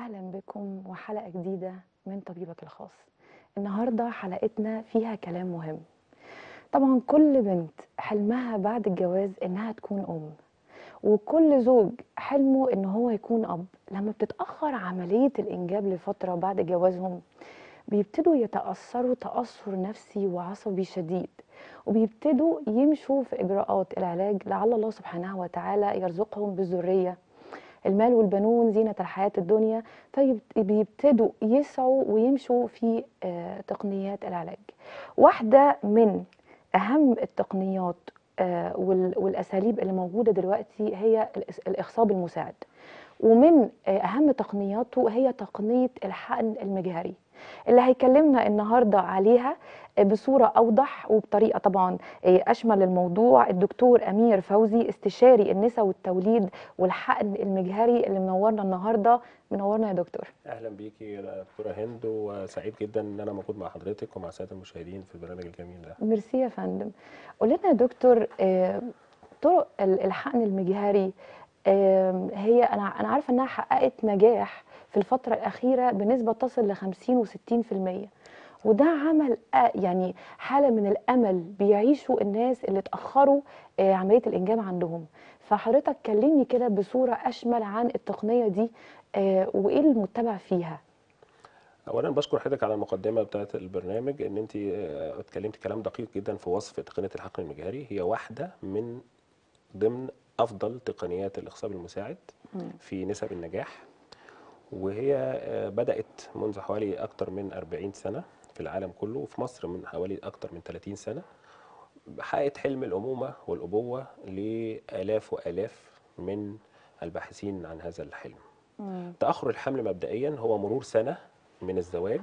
أهلا بكم وحلقة جديدة من طبيبك الخاص النهاردة حلقتنا فيها كلام مهم طبعا كل بنت حلمها بعد الجواز إنها تكون أم وكل زوج حلمه إن هو يكون أب لما بتتأخر عملية الإنجاب لفترة بعد جوازهم بيبتدوا يتأثروا تأثر نفسي وعصبي شديد وبيبتدوا يمشوا في إجراءات العلاج لعل الله سبحانه وتعالى يرزقهم بالذرية المال والبنون زينة الحياة الدنيا فبيبتدوا يسعوا ويمشوا في آه، تقنيات العلاج واحدة من أهم التقنيات آه، وال- والأساليب اللي موجودة دلوقتي هي الإس- الإخصاب المساعد ومن آه، أهم تقنياته هي تقنية الحقن المجهري اللي هيكلمنا النهاردة عليها آه، بصورة أوضح وبطريقة طبعا آه، أشمل الموضوع الدكتور أمير فوزي استشاري النساء والتوليد والحقن المجهري اللي منورنا النهاردة منورنا يا دكتور اهلا بيكي يا دكتوره هند وسعيد جدا ان انا موجود مع حضرتك ومع الساده المشاهدين في البرنامج الجميل ده ميرسي يا فندم قول لنا يا دكتور آه، طرق ال- الحقن المجهري آم، هي انا انا عارفه انها حققت نجاح في الفتره الاخيره بنسبه تصل ل 50 و60% وده عمل آه، يعني حاله من الامل بيعيشوا الناس اللي اتاخروا آه، عمليه الانجاب عندهم فحضرتك كلمني كده بصوره اشمل عن التقنيه دي آه، وايه المتبع فيها اولا بشكر حضرتك على المقدمه بتاعه البرنامج ان انت آه، اتكلمت كلام دقيق جدا في وصف تقنيه الحقن المجهري هي واحده من ضمن افضل تقنيات الاخصاب المساعد في نسب النجاح وهي آه، بدات منذ حوالي اكثر من 40 سنه في العالم كله وفي مصر من حوالي اكثر من 30 سنه حققت حلم الأمومة والأبوة لآلاف وآلاف من الباحثين عن هذا الحلم تأخر الحمل مبدئيا هو مرور سنة من الزواج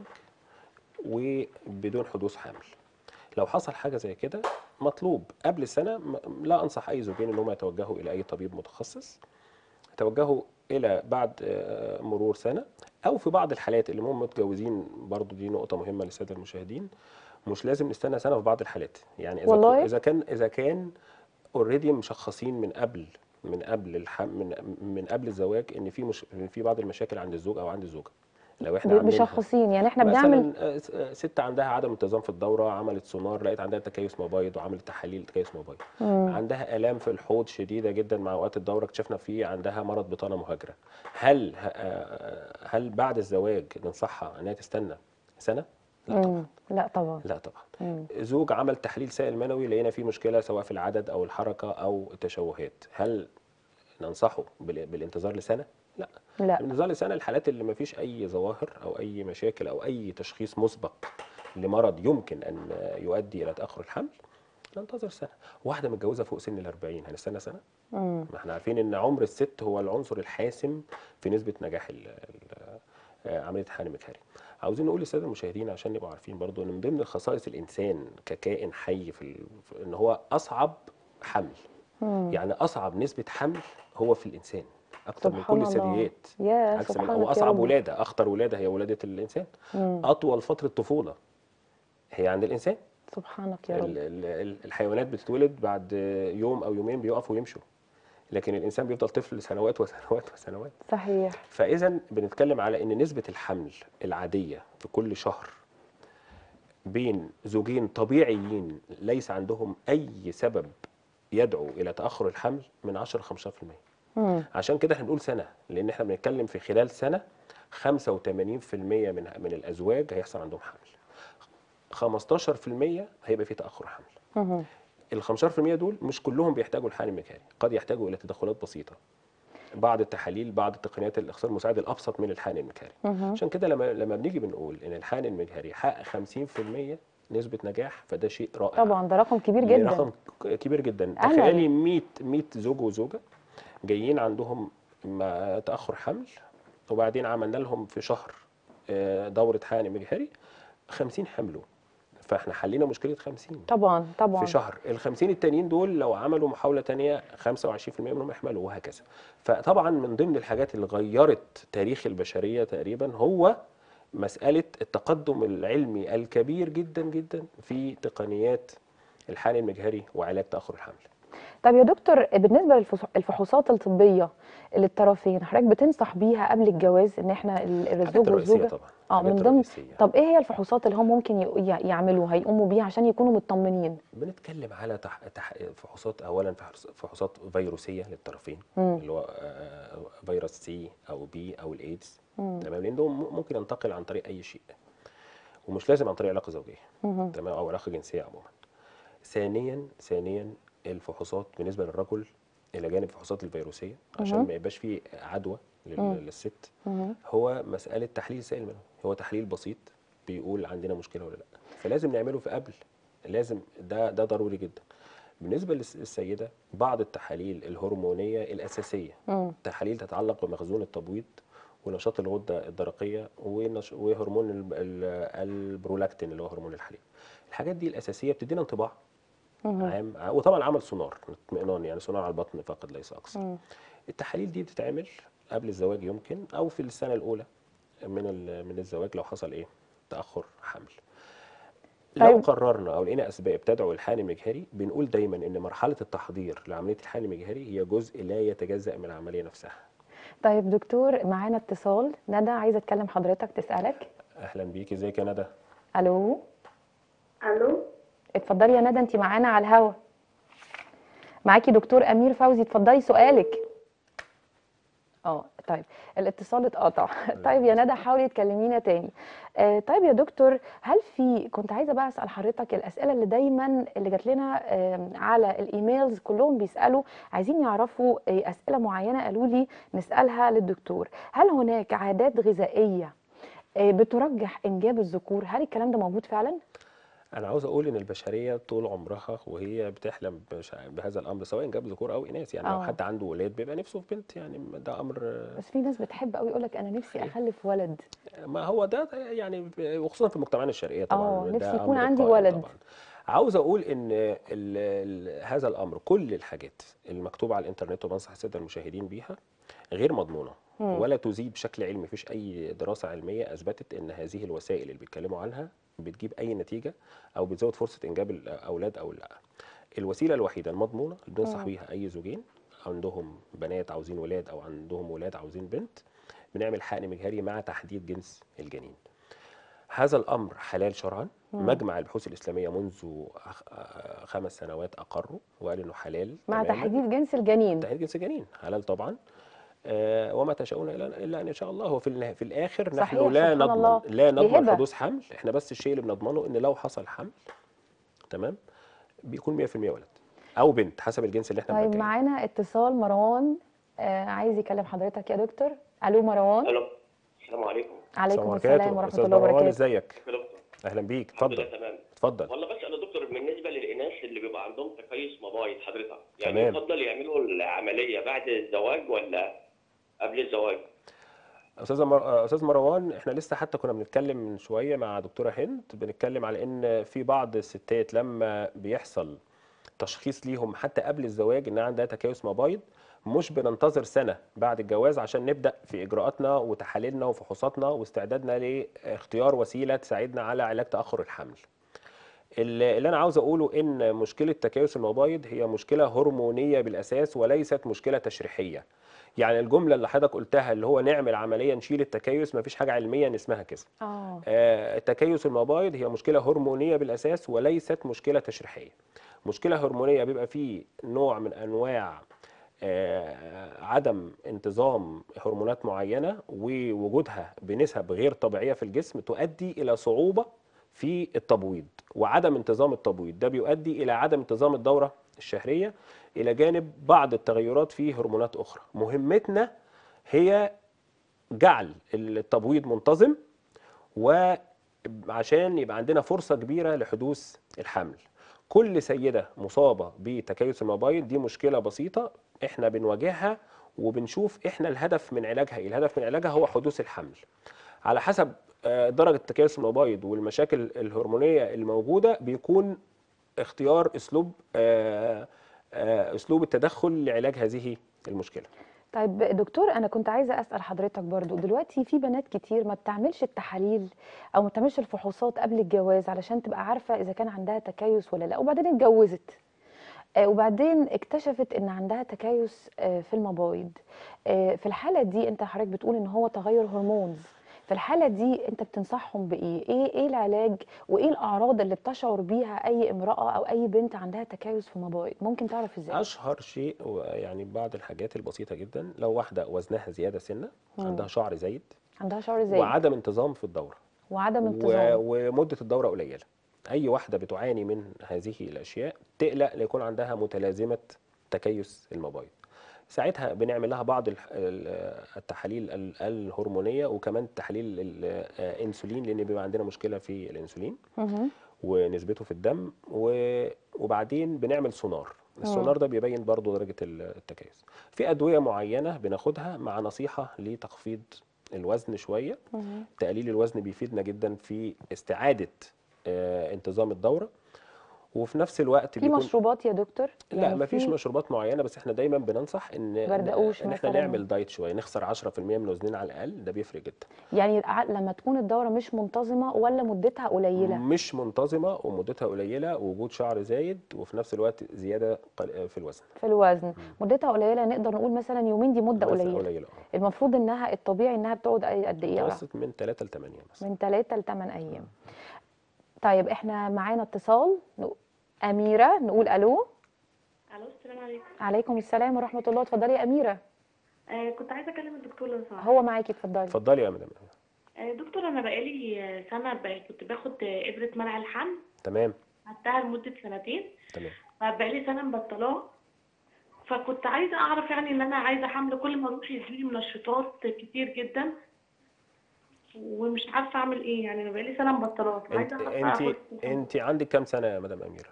وبدون حدوث حمل لو حصل حاجة زي كده مطلوب قبل السنة م- لا أنصح أي زوجين أنهم يتوجهوا إلى أي طبيب متخصص يتوجهوا إلى بعد آه، مرور سنة أو في بعض الحالات اللي هم متجوزين برضو دي نقطة مهمة للسادة المشاهدين مش لازم نستنى سنة في بعض الحالات يعني إذا والله؟ إذا كان إذا كان اوريدي مشخصين من قبل من قبل الحم من من قبل الزواج ان في مش إن في بعض المشاكل عند الزوج او عند الزوجه لو احنا ب- عاملينها مشخصين يعني احنا بنعمل مثلا آه، س- آه، ست عندها عدم انتظام في الدوره عملت سونار لقيت عندها تكيس مبيض وعملت تحاليل تكيس مبيض عندها الام في الحوض شديده جدا مع اوقات الدوره اكتشفنا في عندها مرض بطانه مهاجره هل ه- آه، هل بعد الزواج ننصحها انها تستنى سنه لا طبعا مم. لا طبعا لا طبعا مم. زوج عمل تحليل سائل منوي لقينا فيه مشكله سواء في العدد او الحركه او التشوهات هل ننصحه بال- بالانتظار لسنه لا لا الانتظار لسنه الحالات اللي ما فيش اي ظواهر او اي مشاكل او اي تشخيص مسبق لمرض يمكن ان يؤدي الى تاخر الحمل ننتظر سنه واحده متجوزه فوق سن ال 40 هنستنى سنه مم. ما احنا عارفين ان عمر الست هو العنصر الحاسم في نسبه نجاح ال- ال- آه، عمليه الحقن المجهري عاوزين نقول للساده المشاهدين عشان نبقوا عارفين برضو ان من ضمن خصائص الانسان ككائن حي في ال- في- ان هو اصعب حمل يعني اصعب نسبه حمل هو في الانسان اكتر من سبحان كل الله. الثدييات يا عكس من سبحانك هو يا اصعب رب. ولاده اخطر ولاده هي ولاده الانسان اطول فتره طفوله هي عند الانسان سبحانك يا ال- رب ال- ال- الحيوانات بتتولد بعد يوم او يومين بيقفوا ويمشوا لكن الانسان بيفضل طفل لسنوات وسنوات وسنوات صحيح فاذا بنتكلم على ان نسبه الحمل العاديه في كل شهر بين زوجين طبيعيين ليس عندهم اي سبب يدعو الى تاخر الحمل من 10 ل 15% مم. عشان كده احنا بنقول سنه لان احنا بنتكلم في خلال سنه 85% من من الازواج هيحصل عندهم حمل 15% هيبقى في تاخر حمل مهم. ال 15% دول مش كلهم بيحتاجوا الحقن المجهري قد يحتاجوا الى تدخلات بسيطه بعض التحاليل بعض التقنيات الاخصاب المساعد الابسط من الحقن المجهري مهم. عشان كده لما لما بنيجي بنقول ان الحقن المجهري حقق 50% نسبه نجاح فده شيء رائع طبعا ده رقم كبير يعني جدا رقم ك- كبير جدا أمل. تخيلي 100 100 زوج وزوجه جايين عندهم ما تاخر حمل وبعدين عملنا لهم في شهر آه، دوره حقن مجهري 50 حملوا فاحنا حلينا مشكله 50 طبعا طبعا في شهر ال 50 التانيين دول لو عملوا محاوله تانية 25% منهم يحملوا وهكذا فطبعا من ضمن الحاجات اللي غيرت تاريخ البشريه تقريبا هو مساله التقدم العلمي الكبير جدا جدا في تقنيات الحقن المجهري وعلاج تاخر الحمل طب يا دكتور بالنسبه للفحوصات الطبيه للطرفين حضرتك بتنصح بيها قبل الجواز ان احنا ال- الحاجات الزوج الرئيسيه والزوجه طبعا اه الحاجات من ضمن الرئيسيه طب ايه هي الفحوصات اللي هم ممكن ي- ي- يعملوها يقوموا بيها عشان يكونوا مطمنين بنتكلم على تح... تح... فحوصات اولا فحص- فحوصات فيروسيه للطرفين مم. اللي هو آه، فيروس سي او بي او الايدز مم. تمام لان ده م- ممكن ينتقل عن طريق اي شيء ومش لازم عن طريق علاقه زوجيه مهم. تمام او علاقه جنسيه عموما ثانيا ثانيا الفحوصات بالنسبه للرجل الى جانب الفحوصات الفيروسيه عشان مهم. ما يبقاش فيه عدوى لل- مم. للست مهم. هو مساله تحليل سائل منوي هو تحليل بسيط بيقول عندنا مشكله ولا لا فلازم نعمله في قبل لازم ده ده ضروري جدا بالنسبه للس- للسيده بعض التحاليل الهرمونيه الاساسيه مم. تحاليل تتعلق بمخزون التبويض ونشاط الغده الدرقيه ونش... وهرمون ال... ال... البرولاكتين اللي هو هرمون الحليب الحاجات دي الاساسيه بتدينا انطباع مهم. عام وطبعا عمل سونار اطمئنان يعني سونار على البطن فقط ليس اكثر مم. التحاليل دي بتتعمل قبل الزواج يمكن او في السنه الاولى من ال- من الزواج لو حصل ايه تاخر حمل لو طيب. قررنا او لقينا اسباب تدعو الحقن المجهري بنقول دايما ان مرحله التحضير لعمليه الحقن المجهري هي جزء لا يتجزا من العمليه نفسها طيب دكتور معانا اتصال ندى عايزه اتكلم حضرتك تسالك اهلا بيكي ازيك يا ندى الو الو اتفضلي يا ندى انت معانا على الهوا معاكي دكتور امير فوزي اتفضلي سؤالك اه طيب الاتصال اتقطع طيب يا ندى حاولي تكلمينا تاني آه طيب يا دكتور هل في كنت عايزه بقى اسال حضرتك الاسئله اللي دايما اللي جات لنا آه على الايميلز كلهم بيسالوا عايزين يعرفوا آه اسئله معينه قالوا لي نسالها للدكتور هل هناك عادات غذائيه آه بترجح انجاب الذكور هل الكلام ده موجود فعلا انا عاوز اقول ان البشريه طول عمرها وهي بتحلم بش- بهذا الامر سواء جاب ذكور او اناث يعني لو آه. حد عنده ولاد بيبقى نفسه في بنت يعني ده امر بس في ناس بتحب قوي يقول لك انا نفسي حقيقي. اخلف ولد ما هو ده يعني وخصوصا في مجتمعنا الشرقيه طبعا آه، ده نفسي يكون أمر عندي قائم ولد. طبعا عاوز اقول ان ال ال هذا الامر كل الحاجات المكتوبه على الانترنت وبنصح الساده المشاهدين بيها غير مضمونه مم. ولا تزيد بشكل علمي مفيش اي دراسه علميه اثبتت ان هذه الوسائل اللي بيتكلموا عنها بتجيب اي نتيجه او بتزود فرصه انجاب الاولاد او لا الوسيله الوحيده المضمونه اللي بننصح مم. بيها اي زوجين عندهم بنات عاوزين ولاد او عندهم ولاد عاوزين بنت بنعمل حقن مجهري مع تحديد جنس الجنين هذا الامر حلال شرعا مم. مجمع البحوث الاسلاميه منذ أخ- آه، خمس سنوات اقره وقال انه حلال مع تماماً. تحديد جنس الجنين تحديد جنس الجنين حلال طبعا آه، وما تشاءون الا الا ان يشاء الله هو في النها- في الاخر صحيح، نحن لا سبحان الله. نضمن لا دي نضمن هبة. حدوث حمل احنا بس الشيء اللي بنضمنه ان لو حصل حمل تمام بيكون 100% ولد او بنت حسب الجنس اللي احنا طيب بنرجعه معانا اتصال مروان آه عايز يكلم حضرتك يا دكتور الو مروان الو السلام عليكم عليكم السلام السلام عليكم ورحمه استاذ الله مروان وبركاته ازيك يا دكتور اهلا بيك الحمد لله اتفضل تمام اتفضل والله بس انا دكتور بالنسبه للاناث اللي بيبقى عندهم تكيس مبايض حضرتك يعني تمام. يفضل يعملوا العمليه بعد الزواج ولا قبل الزواج استاذ مر... استاذ مروان احنا لسه حتى كنا بنتكلم من شويه مع دكتوره هند بنتكلم على ان في بعض الستات لما بيحصل تشخيص ليهم حتى قبل الزواج ان عندها تكيس مبايض مش بننتظر سنه بعد الجواز عشان نبدا في اجراءاتنا وتحاليلنا وفحوصاتنا واستعدادنا لاختيار وسيله تساعدنا على علاج تاخر الحمل. اللي اللي انا عاوز اقوله ان مشكله تكيس المبايض هي مشكله هرمونيه بالاساس وليست مشكله تشريحيه. يعني الجمله اللي حضرتك قلتها اللي هو نعمل عمليه نشيل التكيس ما فيش حاجه علميا اسمها كده. اه آه، تكيس المبايض هي مشكله هرمونيه بالاساس وليست مشكله تشريحيه. مشكله هرمونيه بيبقى فيه نوع من انواع آه، عدم انتظام هرمونات معينه ووجودها بنسب غير طبيعيه في الجسم تؤدي الى صعوبه في التبويض وعدم انتظام التبويض ده بيؤدي الى عدم انتظام الدوره الشهريه الى جانب بعض التغيرات في هرمونات اخرى مهمتنا هي جعل التبويض منتظم وعشان يبقى عندنا فرصة كبيرة لحدوث الحمل كل سيدة مصابة بتكيس المبايض دي مشكلة بسيطة احنا بنواجهها وبنشوف احنا الهدف من علاجها ايه الهدف من علاجها هو حدوث الحمل على حسب آه، درجة تكيس المبايض والمشاكل الهرمونية الموجودة بيكون اختيار اسلوب آه، آه، اسلوب التدخل لعلاج هذه المشكلة طيب دكتور انا كنت عايزه اسال حضرتك برضو دلوقتي في بنات كتير ما بتعملش التحاليل او ما بتعملش الفحوصات قبل الجواز علشان تبقى عارفه اذا كان عندها تكيس ولا لا وبعدين اتجوزت آه، وبعدين اكتشفت ان عندها تكيس آه، في المبايض آه، في الحاله دي انت حضرتك بتقول ان هو تغير هرمونز في الحاله دي انت بتنصحهم بايه ايه ايه العلاج وايه الاعراض اللي بتشعر بيها اي امراه او اي بنت عندها تكيس في المبايض ممكن تعرف ازاي اشهر شيء و- يعني بعض الحاجات البسيطه جدا لو واحده وزنها زياده سنه عندها شعر زايد عندها شعر زي وعدم انتظام في الدوره وعدم و... انتظام ومده الدوره قليله اي واحده بتعاني من هذه الاشياء تقلق ليكون عندها متلازمه تكيس المبايض ساعتها بنعمل لها بعض الح- ال- التحاليل ال- الهرمونيه وكمان تحاليل الانسولين لان بيبقى عندنا مشكله في الانسولين مهم. ونسبته في الدم و- وبعدين بنعمل سونار السونار ده بيبين برضو درجة التكيس في أدوية معينة بناخدها مع نصيحة لتخفيض الوزن شوية مهم. تقليل الوزن بيفيدنا جدا في استعادة آه، انتظام الدورة وفي نفس الوقت في بيكون مشروبات يا دكتور لا يعني مفيش في- مشروبات معينة بس احنا دايما بننصح ان بردقوش ان احنا مثلاً. نعمل دايت شوية نخسر 10% من وزننا على الأقل ده بيفرق جدا يعني ع- لما تكون الدوره مش منتظمه ولا مدتها قليله مش منتظمة ومدتها قليلة ووجود شعر زايد وفي نفس الوقت زيادة قل- في الوزن في الوزن مدتها قليله نقدر نقول مثلا يومين دي مده بس قليله قليلة اه المفروض انها الطبيعي انها بتقعد أي- قد ايه يا رب؟ متوسط من 3 ل 8 مثلا من 3 ل 8 ايام طيب احنا معانا اتصال نق- اميره نقول الو الو السلام عليكم عليكم السلام ورحمه الله اتفضلي يا اميره آه كنت عايزه اكلم الدكتور لو سمحت هو معاكي اتفضلي اتفضلي يا مدام آه دكتور انا بقالي آه، سنه ب- كنت باخد آه، ابره منع الحمل تمام خدتها لمده سنتين تمام فبقالي سنه مبطلاه فكنت عايزه اعرف يعني ان انا عايزه حمل كل ما اروح يجيلي منشطات كتير جدا ومش عارفه اعمل ايه يعني انا بقالي سنه مبطلاه انت عايزه اعرف انت آخد انت عندك كام سنة يا مدام أميرة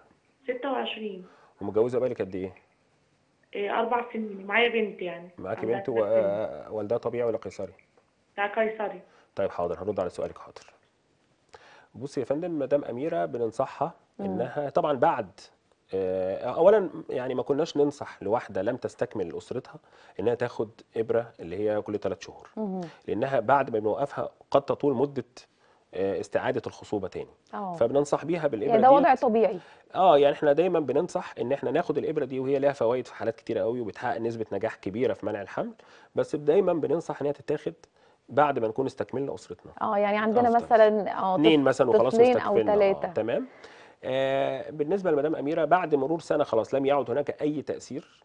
26 ومتجوزة بقالك قد ايه آه، اربع سنين معايا بنت يعني معاكي عندها بنت ثلاث سنين. ووالدها طبيعي ولا قيصري بتاع قيصري طيب حاضر هرد على سؤالك حاضر بصي يا فندم مدام أميرة بننصحها إنها طبعا بعد آه، أولا يعني ما كناش ننصح لواحدة لم تستكمل أسرتها إنها تاخد إبرة اللي هي كل ثلاث شهور مهم. لأنها بعد ما بنوقفها قد تطول مدة آه، استعادة الخصوبة تاني اه فبننصح بيها بالإبرة يعني ده دي وضع طبيعي اه يعني احنا دايما بننصح ان احنا ناخد الابره دي وهي لها فوائد في حالات كتيره قوي وبتحقق نسبه نجاح كبيره في منع الحمل بس دايما بننصح ان هي تتاخد بعد ما نكون استكملنا اسرتنا اه يعني عندنا أفضل. مثلا اه اثنين طف- مثلا وخلاص طفلين او واستكفلنا ثلاثه آه تمام آه بالنسبه لمدام اميره بعد مرور سنه خلاص لم يعد هناك اي تاثير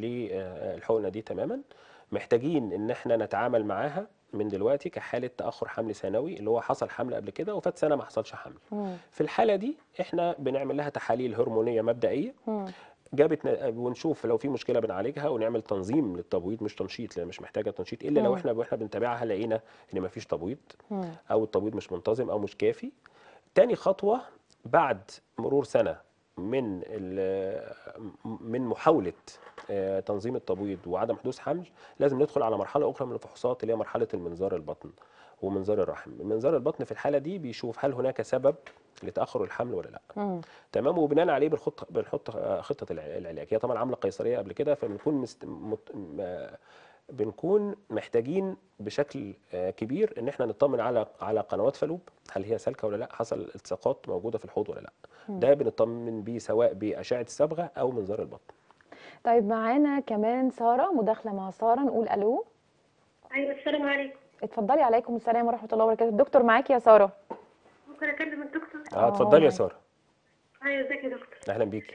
للحقنه دي تماما محتاجين ان احنا نتعامل معاها من دلوقتي كحاله تاخر حمل ثانوي اللي هو حصل حمل قبل كده وفات سنه ما حصلش حمل مم. في الحاله دي احنا بنعمل لها تحاليل هرمونيه مبدئيه مم. جابت ن- ونشوف لو في مشكله بنعالجها ونعمل تنظيم للتبويض مش تنشيط لان مش محتاجه تنشيط الا لو مم. احنا واحنا بنتابعها لقينا ان مفيش تبويض مم. او التبويض مش منتظم او مش كافي تاني خطوه بعد مرور سنه من ال- من محاوله آه، تنظيم التبويض وعدم حدوث حمل لازم ندخل على مرحله اخرى من الفحوصات اللي هي مرحله المنظار البطن ومنظار الرحم منظار البطن في الحاله دي بيشوف هل هناك سبب لتاخر الحمل ولا لا مم. تمام وبناء عليه بنحط بنحط آه، خطه الع- العلاج هي طبعا عامله قيصريه قبل كده فبنكون مست... مت... م- بنكون محتاجين بشكل آه، كبير ان احنا نطمن على على قنوات فالوب هل هي سالكه ولا لا حصل التصاقات موجوده في الحوض ولا لا ده بنطمن بيه سواء باشعه الصبغه او منظار البطن طيب معانا كمان ساره مداخله مع ساره نقول الو ايوه السلام عليكم اتفضلي عليكم السلام ورحمه الله وبركاته الدكتور معاكي يا ساره ممكن اكلم الدكتور اه آه، اتفضلي يا معاك. ساره ايوه ازيك يا دكتور اهلا بيكي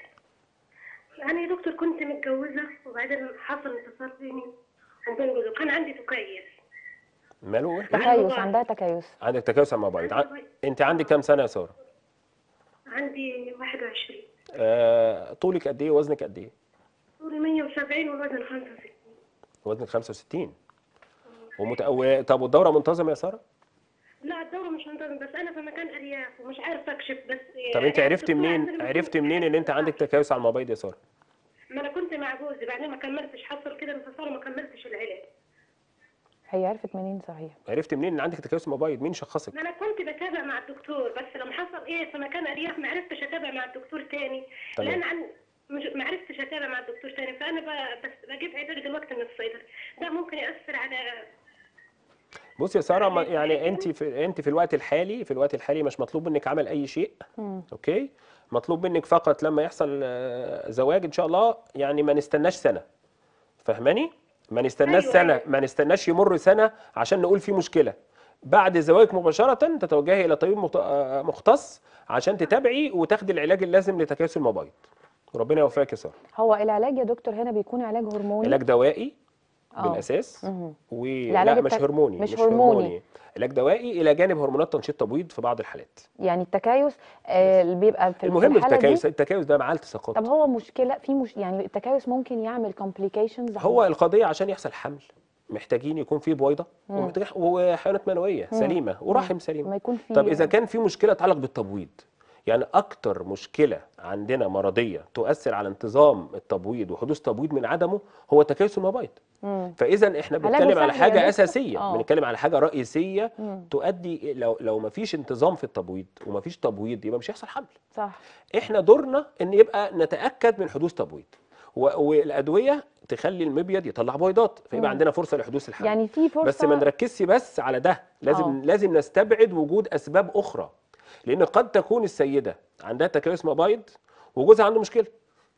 انا يا دكتور كنت متجوزه وبعدين حصل انفصال بيني وبين جوزي وكان عندي تكيس ماله إيه؟ تكيس عندها تكيس عندك تكيس مع بعض ع- انت عندك كام سنه يا ساره عندي 21 آه، طولك قد ايه وزنك قد ايه طولي 170 والوزن 65 وزنك 65 ومت... و... طب والدوره منتظمه يا ساره لا الدورة مش منتظم بس أنا في مكان أرياف ومش عارفة أكشف بس طب انت يعني عرفتي الدكتور منين عندنا عرفتي بيقول- منين ان انت عندك تكيس على المبيض يا ساره ما أنا كنت مع جوزي بعدين ما كملتش حصل كده انفصال وما كملتش العلاج هي عرفت منين صحيح عرفتي منين ان عندك تكيس مبيض مين شخصك ما أنا كنت بتابع مع الدكتور بس لما حصل إيه في مكان أرياف ما عرفتش أتابع مع الدكتور تاني تمام. لأن عن مش ما عرفتش أتابع مع الدكتور تاني فأنا ب... بس بجيب علاج دلوقتي من الصيدلة ده ممكن يأثر على بصي يا ساره ما- يعني انت في انت في الوقت الحالي في الوقت الحالي مش مطلوب منك عمل اي شيء مم. اوكي مطلوب منك فقط لما يحصل آه، زواج ان شاء الله يعني ما نستناش سنه فاهماني ما نستناش أيوة، سنه أيوة. ما نستناش يمر سنه عشان نقول في مشكله بعد الزواج مباشره تتوجهي الى طبيب مخت- آه، مختص عشان تتابعي وتاخدي العلاج اللازم لتكيس المبايض وربنا يوفقك يا ساره هو العلاج يا دكتور هنا بيكون علاج هرموني علاج دوائي آه. بالاساس مهم. ولا العلاج مش التك- هرموني مش هرموني. علاج دوائي الى جانب هرمونات تنشيط تبويض في بعض الحالات يعني التكيس آه اللي بيبقى في في المهم الحالة دي التكيس التكيس ده معاه التصاقات طب هو مشكله في مش يعني التكيس ممكن يعمل complications هو القضيه عشان يحصل حمل محتاجين يكون في بويضه ومحتاج وحيوانات منويه سليمه ورحم سليم ما يكون في طب اذا كان في مشكله تتعلق بالتبويض يعني اكتر مشكله عندنا مرضيه تؤثر على انتظام التبويض وحدوث تبويض من عدمه هو تكيس المبايض مم. فاذا احنا علاجه بنتكلم على سهل يا دكتور؟ حاجه اساسيه آه. بنتكلم على حاجه رئيسيه مم. تؤدي لو لو ما فيش انتظام في التبويض وما فيش تبويض يبقى مش هيحصل حمل صح احنا دورنا ان يبقى نتاكد من حدوث تبويض و- والادويه تخلي المبيض يطلع بويضات فيبقى مم. عندنا فرصه لحدوث الحمل يعني في فرصه بس ما نركزش بس على ده لازم آه. لازم نستبعد وجود اسباب اخرى لان قد تكون السيده عندها تكيس مبايض وجوزها عنده مشكله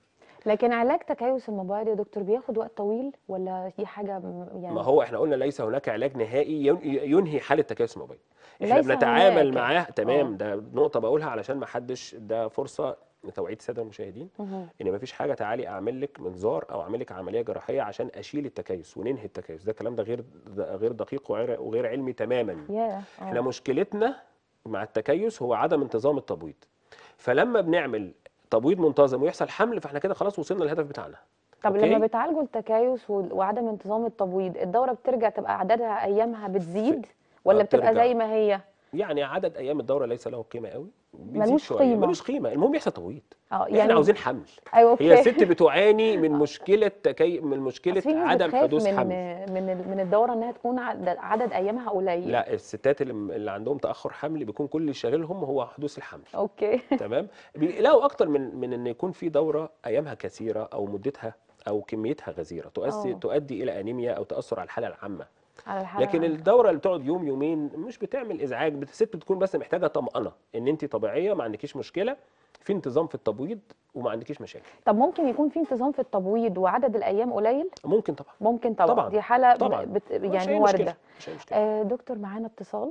لكن علاج تكيس المبايض يا دكتور بياخد وقت طويل ولا دي حاجه م- يعني ما هو احنا قلنا ليس هناك علاج نهائي ين- ينهي حاله تكيس المبايض احنا ليس بنتعامل هناك. معاه تمام آه. ده نقطه بقولها علشان ما حدش ده فرصه لتوعيه الساده المشاهدين مهم. ان مفيش حاجه تعالي اعمل لك منظار او اعمل لك عمليه جراحيه عشان اشيل التكيس وننهي التكيس ده الكلام ده غير ده غير دقيق وغير وغير علمي تماما يا احنا مشكلتنا مع التكيس هو عدم انتظام التبويض فلما بنعمل تبويض منتظم ويحصل حمل فاحنا كده خلاص وصلنا للهدف بتاعنا طب أوكي؟ لما بتعالجوا التكيس وال- وعدم انتظام التبويض الدوره بترجع تبقى عددها ايامها بتزيد ولا آه، بتبقى بترجع. زي ما هي يعني عدد ايام الدوره ليس له قيمه قوي بيزيد ملوش شوية. قيمة. ملوش قيمه المهم يحصل تبويض اه احنا عاوزين حمل ايوه اوكي هي الست بتعاني من مشكله تكي من مشكله أصل في ناس عدم بتخاف حدوث من حمل من ال- من الدوره انها تكون عدد, عدد ايامها قليل لا الستات اللي, اللي عندهم تاخر حمل بيكون كل اللي شاغلهم هو حدوث الحمل اوكي تمام بيلاقوا اكتر من من ان يكون في دوره ايامها كثيره او مدتها او كميتها غزيره تؤدي آه. تؤدي الى انيميا او تاثر على الحاله العامه على الحاله لكن الدوره اللي بتقعد يوم يومين مش بتعمل ازعاج بت- الست بتكون بس محتاجه طمانه ان انت طبيعيه ما عندكيش مشكله في انتظام في التبويض وما عندكيش مشاكل طب ممكن يكون في انتظام في التبويض وعدد الايام قليل ممكن طبعا ممكن طبعا, طبعاً. دي حاله ب- طبعا بت مش يعني أي وارده مشكلة. مش أي مشكله آه دكتور معانا اتصال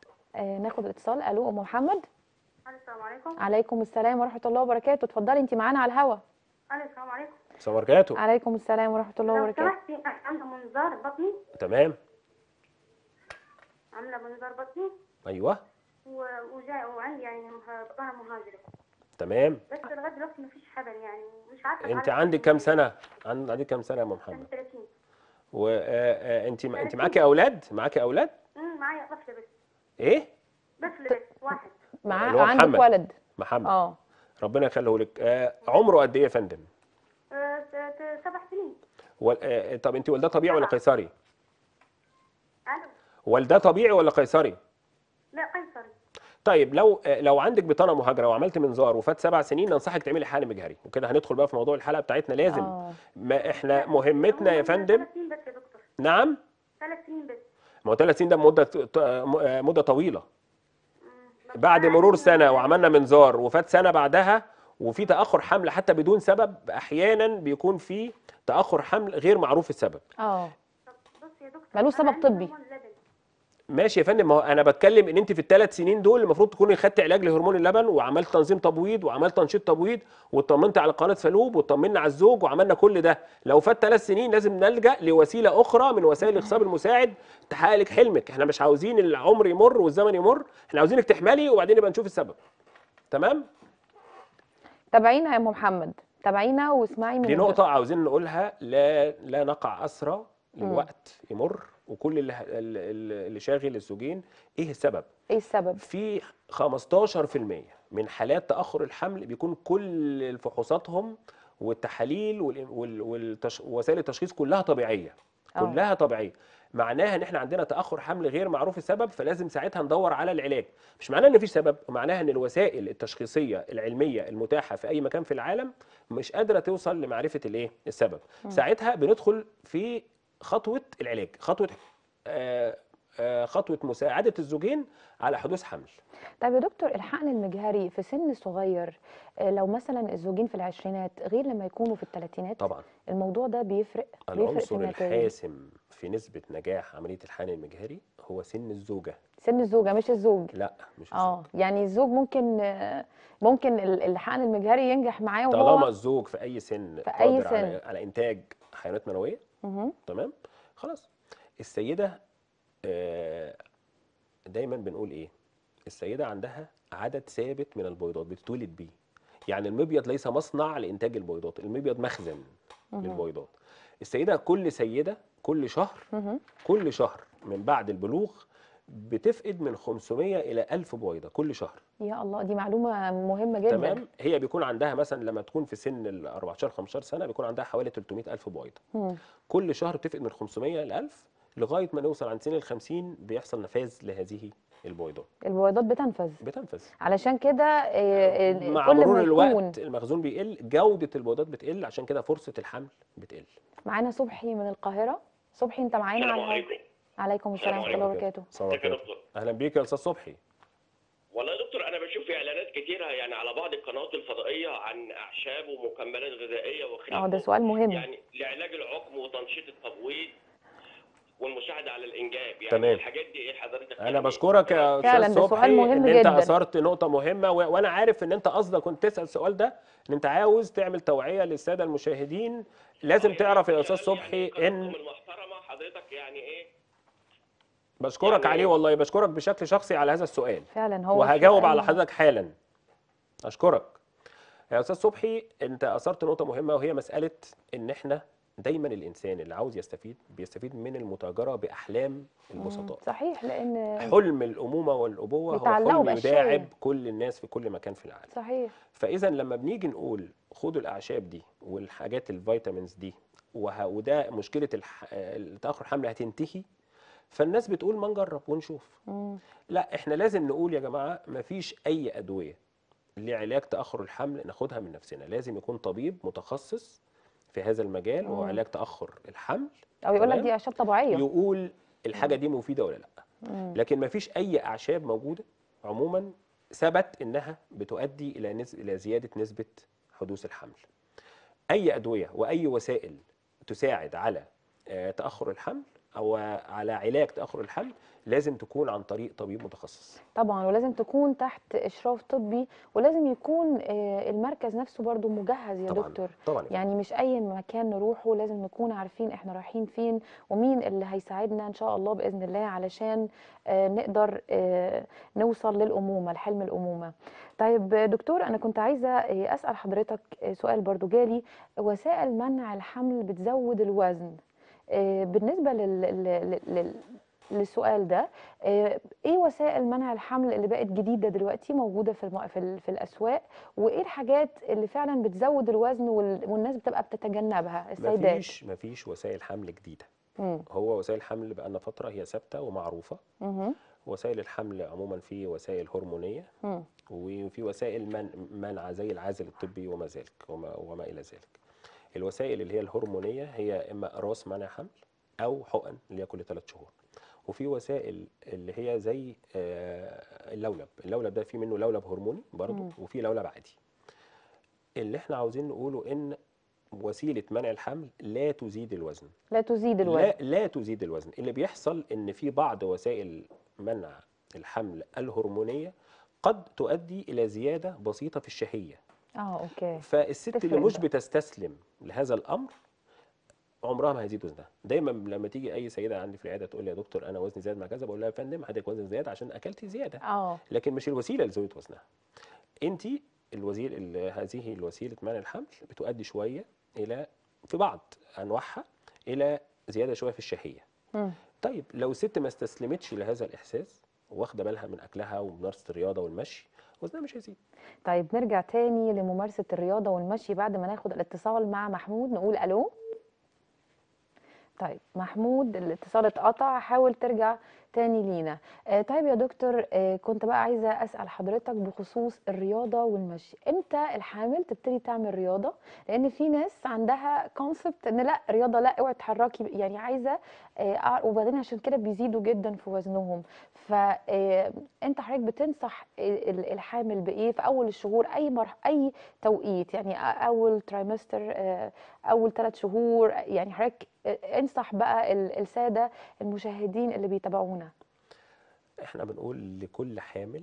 آه ناخد الاتصال الو ام محمد السلام عليكم عليكم السلام ورحمه الله وبركاته اتفضلي انت معانا على الهوا السلام عليكم السلام عليكم عليكم السلام ورحمه الله لو وبركاته سمحتي انا عامله منظار بطني تمام عامله منظار بطني ايوه و- وجاي وعندي يعني مه- بطانه مهاجره تمام بس لغايه دلوقتي مفيش حبل يعني مش عارفه انت أتعالج عندك من كام إيه. سنه عند- عندك كام سنه يا ام محمد عندي 30 وانت انت معاكي اولاد معاكي اولاد امم معايا طفل بس ايه طفل بس واحد مع اللي هو عندك محمد. ولد محمد اه ربنا يخليه لك آه عمره قد ايه يا فندم آه، س- ت- سبع سنين وال- آه طب انت والده طبيعي ولا قيصري انا والده طبيعي ولا قيصري لا قيصري طيب لو آه، لو عندك بطانه مهاجره وعملت منظار وفات سبع سنين ننصحك تعملي حقن مجهري وكده هندخل بقى في موضوع الحلقه بتاعتنا لازم آه. ما احنا مهمتنا يا فندم ثلاث سنين بس يا دكتور نعم ثلاث سنين بس ما هو ثلاث سنين ده مده ط- آه، مده طويله مم. بعد أنا مرور عندي- سنه وعملنا منظار وفات سنه بعدها وفي تاخر حمل حتى بدون سبب احيانا بيكون في تاخر حمل غير معروف السبب اه طب بص يا دكتور ملوش أنا سبب عندي طبي. هرمون لبن. ماشي يا فندم ما هو انا بتكلم ان انت في الثلاث سنين دول المفروض تكوني خدت علاج لهرمون اللبن وعملت تنظيم تبويض وعملت تنشيط تبويض واطمنت على قناه فالوب واطمنا على الزوج وعملنا كل ده لو فات ثلاث سنين لازم نلجا لوسيله اخرى من وسائل الاخصاب المساعد تحقق لك حلمك احنا مش عاوزين العمر يمر والزمن يمر احنا عاوزينك تحملي وبعدين نبقى نشوف السبب تمام تابعينا يا ام محمد تابعينا واسمعي من دي الدكتور. نقطة عاوزين نقولها لا لا نقع أسرى للوقت يمر وكل اللي, اللي اللي شاغل الزوجين إيه السبب؟ ايه السبب في 15% من حالات تأخر الحمل بيكون كل فحوصاتهم والتحاليل وال- وال- والتش... وسائل التشخيص كلها طبيعية آه. كلها طبيعية معناها ان احنا عندنا تاخر حمل غير معروف السبب فلازم ساعتها ندور على العلاج مش معناه ان مفيش سبب معناها ان الوسائل التشخيصيه العلميه المتاحه في اي مكان في العالم مش قادره توصل لمعرفه الايه السبب ساعتها بندخل في خطوه العلاج خطوه آه آه خطوه مساعده الزوجين على حدوث حمل طيب يا دكتور الحقن المجهري في سن صغير آه، لو مثلا الزوجين في العشرينات غير لما يكونوا في الثلاثينات طبعا الموضوع ده بيفرق بيفرق في العنصر النتائج الحاسم في نسبه نجاح عمليه الحقن المجهري هو سن الزوجه سن الزوجه مش الزوج لا مش اه الزوج يعني الزوج ممكن آه، ممكن ال- الحقن المجهري ينجح معاه طالما وهو الزوج في اي سن في أي قادر على, سن. على انتاج حيوانات منويه مهم. تمام خلاص السيده آه، دايما بنقول ايه السيده عندها عدد ثابت من البيضات بتتولد بيه يعني المبيض ليس مصنع لانتاج البيضات المبيض مخزن للبيضات السيده كل سيده كل شهر مهم. كل شهر من بعد البلوغ بتفقد من 500 الى 1000 بويضه كل شهر يا الله دي معلومه مهمه جدا تمام هي بيكون عندها مثلا لما تكون في سن ال 14 15 سنه بيكون عندها حوالي 300 الف بويضه مم. كل شهر بتفقد من 500 ل 1000 لغايه ما نوصل عند سن ال 50 بيحصل نفاذ لهذه البويضات البويضات بتنفذ بتنفذ علشان كده آه، آه، مع كل مرور ما الوقت يكون المخزون بيقل جوده البويضات بتقل عشان كده فرصه الحمل بتقل معانا صبحي من القاهره صبحي انت معانا السلام على الهواء. عليكم عليكم السلام ورحمه الله عليكم. وبركاته السلام ازيك يا عليكم. دكتور اهلا بيك يا استاذ صبحي والله يا دكتور انا بشوف اعلانات كتيره يعني على بعض القنوات الفضائيه عن اعشاب ومكملات غذائيه وخلافه اه ده سؤال مهم يعني لعلاج العقم وتنشيط التبويض والمساعده على الانجاب يعني تمام. الحاجات دي ايه حضرتك انا يعني بشكرك يا فعلاً استاذ ده صبحي سؤال مهم ان انت جداً. اثرت نقطه مهمه و... وانا عارف ان انت قصدك كنت تسال السؤال ده ان انت عاوز تعمل توعيه للساده المشاهدين لازم تعرف يا استاذ صبحي يعني ان قناتكم المحترمه حضرتك يعني ايه بشكرك يعني- عليه والله بشكرك بشكل شخصي على هذا السؤال فعلا هو وهجاوب سؤال على مهم. حضرتك حالا اشكرك يا استاذ صبحي انت اثرت نقطه مهمه وهي مساله ان احنا دايما الانسان اللي عاوز يستفيد بيستفيد من المتاجره باحلام البسطاء صحيح لان حلم الامومه والابوه هو بيتعلقوا حلم بأشياء. يداعب كل الناس في كل مكان في العالم صحيح فاذا لما بنيجي نقول خدوا الاعشاب دي والحاجات الفيتامينز دي وه- وده مشكله الح... التاخر الحمل هتنتهي فالناس بتقول ما نجرب ونشوف مم. لا احنا لازم نقول يا جماعه مفيش اي ادويه لعلاج تاخر الحمل ناخدها من نفسنا لازم يكون طبيب متخصص في هذا المجال وهو مم. علاج تاخر الحمل او يقول لك تمام؟ دي اعشاب طبيعيه يقول الحاجه دي مفيده ولا لا مم. لكن مفيش اي اعشاب موجوده عموما ثبت انها بتؤدي الى نز... الى زياده نسبه حدوث الحمل اي ادويه واي وسائل تساعد على آه، تاخر الحمل او على علاج تاخر الحمل لازم تكون عن طريق طبيب متخصص طبعا ولازم تكون تحت اشراف طبي ولازم يكون آه، المركز نفسه برضو مجهز يا طبعا دكتور طبعا يعني مش اي مكان نروحه لازم نكون عارفين احنا رايحين فين ومين اللي هيساعدنا ان شاء الله باذن الله علشان آه، نقدر آه، نوصل للامومه لحلم الامومه طيب آه، دكتور انا كنت عايزه آه، اسال حضرتك آه، سؤال برضو جالي وسائل منع الحمل بتزود الوزن آه، بالنسبه لل... لل... لل... للسؤال ده آه، ايه وسائل منع الحمل اللي بقت جديده دلوقتي موجوده في الم... في, ال... في الاسواق وايه الحاجات اللي فعلا بتزود الوزن وال... والناس بتبقى بتتجنبها السيدات مفيش مفيش وسائل حمل جديده مم. هو وسائل الحمل بقالنا فتره هي ثابته ومعروفه مهم. وسائل الحمل عموما في وسائل هرمونيه مم. وفي وسائل من منع زي العازل الطبي وما ذلك وما, وما الى ذلك الوسائل اللي هي الهرمونيه هي اما اقراص منع حمل او حقن اللي هي كل ثلاث شهور وفي وسائل اللي هي زي آه، اللولب اللولب ده في منه لولب هرموني برضه مم. وفي لولب عادي اللي احنا عاوزين نقوله ان وسيله منع الحمل لا تزيد الوزن لا تزيد الوزن لا لا تزيد الوزن اللي بيحصل ان في بعض وسائل منع الحمل الهرمونيه قد تؤدي الى زياده بسيطه في الشهيه اه اوكي فالست اللي تفرق مش بقى. بتستسلم لهذا الامر عمرها ما هيزيد وزنها دايما لما تيجي اي سيده عندي في العياده تقول لي يا دكتور انا وزني زاد مع كذا بقول لها يا فندم حضرتك وزن زياده عشان اكلتي زياده اه لكن مش الوسيله اللي زودت وزنها انت الوسيله ال- هذه الوسيله منع الحمل بتؤدي شويه الى في بعض انواعها الى زياده شويه في الشهيه مم. طيب لو الست ما استسلمتش لهذا الاحساس واخده بالها من اكلها وممارسه الرياضه والمشي وزنها مش هيزيد طيب نرجع تاني لممارسه الرياضه والمشي بعد ما ناخد الاتصال مع محمود نقول الو طيب محمود الاتصال اتقطع حاول ترجع تاني لينا آه، طيب يا دكتور آه، كنت بقى عايزة أسأل حضرتك بخصوص الرياضة والمشي امتى الحامل تبتدي تعمل رياضة لأن في ناس عندها كونسبت إن لا رياضة لا اوعي تحركي يعني عايزة آه، أع- وبعدين عشان كده بيزيدوا جدا في وزنهم فأنت حضرتك بتنصح ال- الحامل بإيه في أول الشهور أي مرح أي توقيت يعني أ- أول ترايمستر أول ثلاث شهور يعني حضرتك آه، انصح بقى ال- السادة المشاهدين اللي بيتابعونا احنا بنقول لكل حامل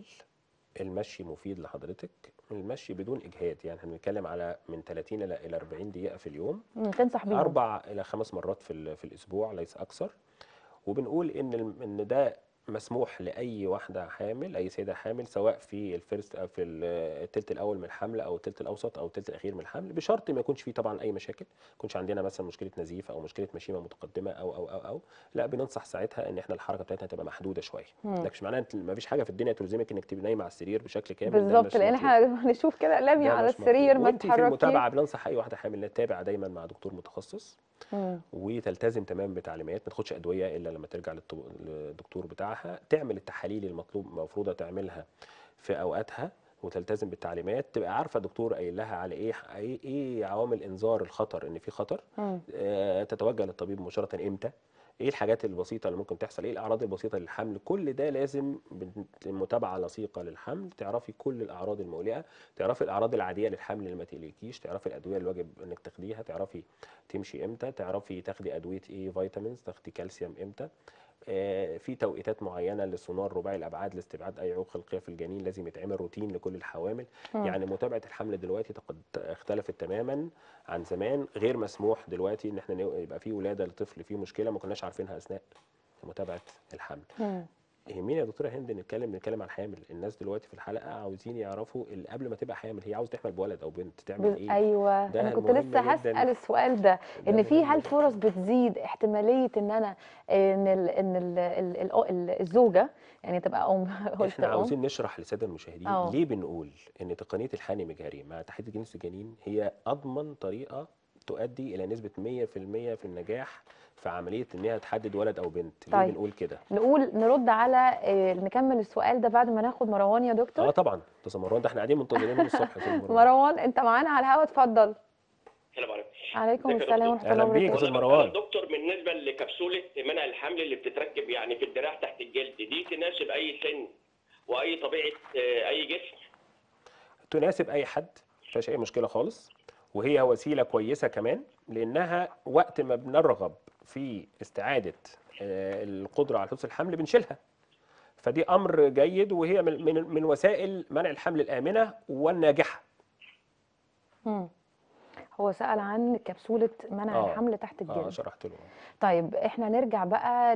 المشي مفيد لحضرتك المشي بدون اجهاد يعني احنا بنتكلم على من 30 الى إلى 40 دقيقه في اليوم مم، تنصح بيهم اربع الى خمس مرات في ال- في الاسبوع ليس اكثر وبنقول ان الم- ان ده مسموح لاي واحده حامل اي سيده حامل سواء في الفيرست أو في ال- التلت الاول من الحمل او التلت الاوسط او التلت الاخير من الحمل بشرط ما يكونش فيه طبعا اي مشاكل ما يكونش عندنا مثلا مشكله نزيف او مشكله مشيمه متقدمه او او او او لا بننصح ساعتها ان احنا الحركه بتاعتنا تبقى محدوده شويه مم. ده مش معناه ان ما فيش حاجه في الدنيا تلزمك انك تبقي نايمه على السرير بشكل كامل ده بالظبط مش لان مطلوب. احنا نشوف كده لامية ده على مش مطلوب. السرير ما وانت في تتحركيش المتابعه بننصح اي واحده حامل انها تتابع دايما مع دكتور متخصص مم. وتلتزم تمام بتعليمات ما تاخدش ادويه الا لما ترجع للطب- للدكتور بتاعها تعمل التحاليل المطلوب المفروضه تعملها في اوقاتها وتلتزم بالتعليمات تبقى عارفه الدكتور قايل لها على ايه ايه إيه عوامل انذار الخطر ان في خطر مم. آه، تتوجه للطبيب مباشره امتى ايه الحاجات البسيطه اللي ممكن تحصل ايه الاعراض البسيطه للحمل كل ده لازم متابعه لصيقه للحمل تعرفي كل الاعراض المقلقه تعرفي الاعراض العاديه للحمل اللي ما تقلقيش تعرفي الادويه اللي واجب انك تاخديها تعرفي تمشي امتى تعرفي تاخدي ادويه ايه فيتامينز تاخدي كالسيوم امتى آه، في توقيتات معينه للسونار رباعي الابعاد لاستبعاد اي عيوب خلقيه في الجنين لازم يتعمل روتين لكل الحوامل مم. يعني متابعه الحمل دلوقتي قد اختلفت تماما عن زمان غير مسموح دلوقتي ان احنا نو- يبقى في ولاده لطفل فيه مشكله ما كناش عارفينها اثناء متابعه الحمل مم. يهمني يا دكتوره هند نتكلم نتكلم عن الحامل الناس دلوقتي في الحلقه عاوزين يعرفوا اللي قبل ما تبقى حامل هي عاوز تحمل بولد او بنت تعمل بال- ايه ايوه ده انا كنت مهم لسه جداً. هسال السؤال ده ده ان في مهم هل جداً. فرص بتزيد احتماليه ان انا ان ال ان ال ال ال ال الزوجه يعني تبقى ام قلت احنا ام عاوزين نشرح للساده المشاهدين اه. ليه بنقول ان تقنيه الحقن المجهري مع تحديد جنس الجنين هي اضمن طريقه تؤدي الى نسبه 100% في النجاح في عمليه انها تحدد ولد او بنت ليه طيب. بنقول كده نقول نرد على آه، نكمل السؤال ده بعد ما ناخد مروان يا اه دكتور طبعا ده مروان ده احنا قاعدين منتظرينه من الصبح في المروان مروان انت معانا على الهوا اتفضل السلام عليكم عليكم ازيك يا السلام دكتور؟ ورحمه الله أهلا بيك. وبركاته أستاذ والله مروان. أنا دكتور بالنسبه لكبسوله منع الحمل اللي بتتركب يعني في الدراع تحت الجلد دي تناسب اي سن واي طبيعه آه، اي جسم تناسب اي حد ما فيهاش اي مشكله خالص وهي وسيله كويسه كمان لانها وقت ما بنرغب في استعاده آه، القدره على حدوث الحمل بنشيلها فدي امر جيد وهي من من من وسائل منع الحمل الامنه والناجحه مم. هو سأل عن كبسولة منع آه. الحمل تحت اه الجلد شرحت له طيب احنا نرجع بقى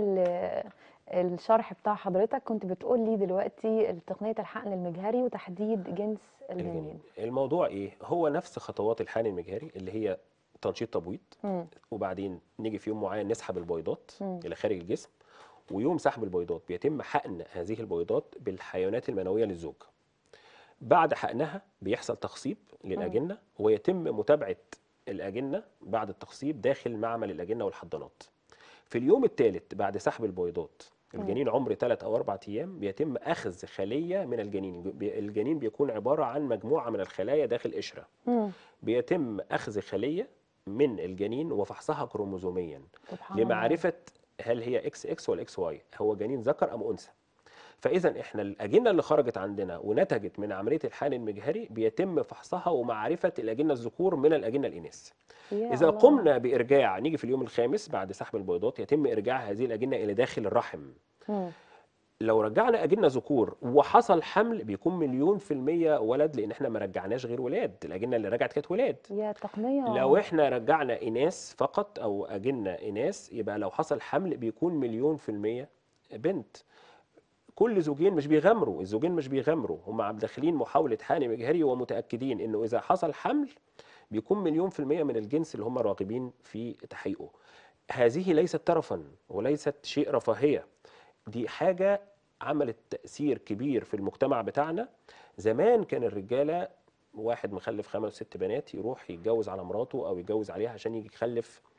للشرح بتاع حضرتك كنت بتقول لي دلوقتي تقنية الحقن المجهري وتحديد جنس الجنين الجنين الموضوع ايه هو نفس خطوات الحقن المجهري اللي هي تنشيط تبويض مم. وبعدين نيجي في يوم معين نسحب البيضات مم. الى خارج الجسم ويوم سحب البيضات بيتم حقن هذه البيضات بالحيوانات المنويه للزوج بعد حقنها بيحصل تخصيب للاجنه ويتم متابعه الاجنه بعد التخصيب داخل معمل الاجنه والحضانات في اليوم الثالث بعد سحب البيضات الجنين عمر ثلاث او اربع ايام بيتم اخذ خليه من الجنين بي- الجنين بيكون عباره عن مجموعه من الخلايا داخل قشره مم. بيتم اخذ خليه من الجنين وفحصها كروموزوميا سبحان الله لمعرفه هل هي اكس اكس ولا اكس واي هو جنين ذكر ام انثى فاذا احنا الاجنه اللي خرجت عندنا ونتجت من عمليه الحقن المجهري بيتم فحصها ومعرفه الاجنه الذكور من الاجنه الاناث يا اذا الله. قمنا بارجاع نيجي في اليوم الخامس بعد سحب البيضات يتم ارجاع هذه الاجنه الى داخل الرحم مم. لو رجعنا اجنه ذكور وحصل حمل بيكون مليون في الميه ولد لان احنا ما رجعناش غير ولاد الاجنه اللي رجعت كانت ولاد يا تقنية لو احنا رجعنا اناث فقط او اجنه اناث يبقى لو حصل حمل بيكون مليون في الميه بنت كل زوجين مش بيغامروا الزوجين مش بيغامروا هم داخلين محاوله حقن مجهري ومتاكدين انه اذا حصل حمل بيكون مليون في الميه من الجنس اللي هم راغبين في تحقيقه هذه ليست ترفا وليست شيء رفاهيه دي حاجه عملت تاثير كبير في المجتمع بتاعنا زمان كان الرجاله واحد مخلف خمس ست بنات يروح يتجوز على مراته او يتجوز عليها عشان يجي يخلف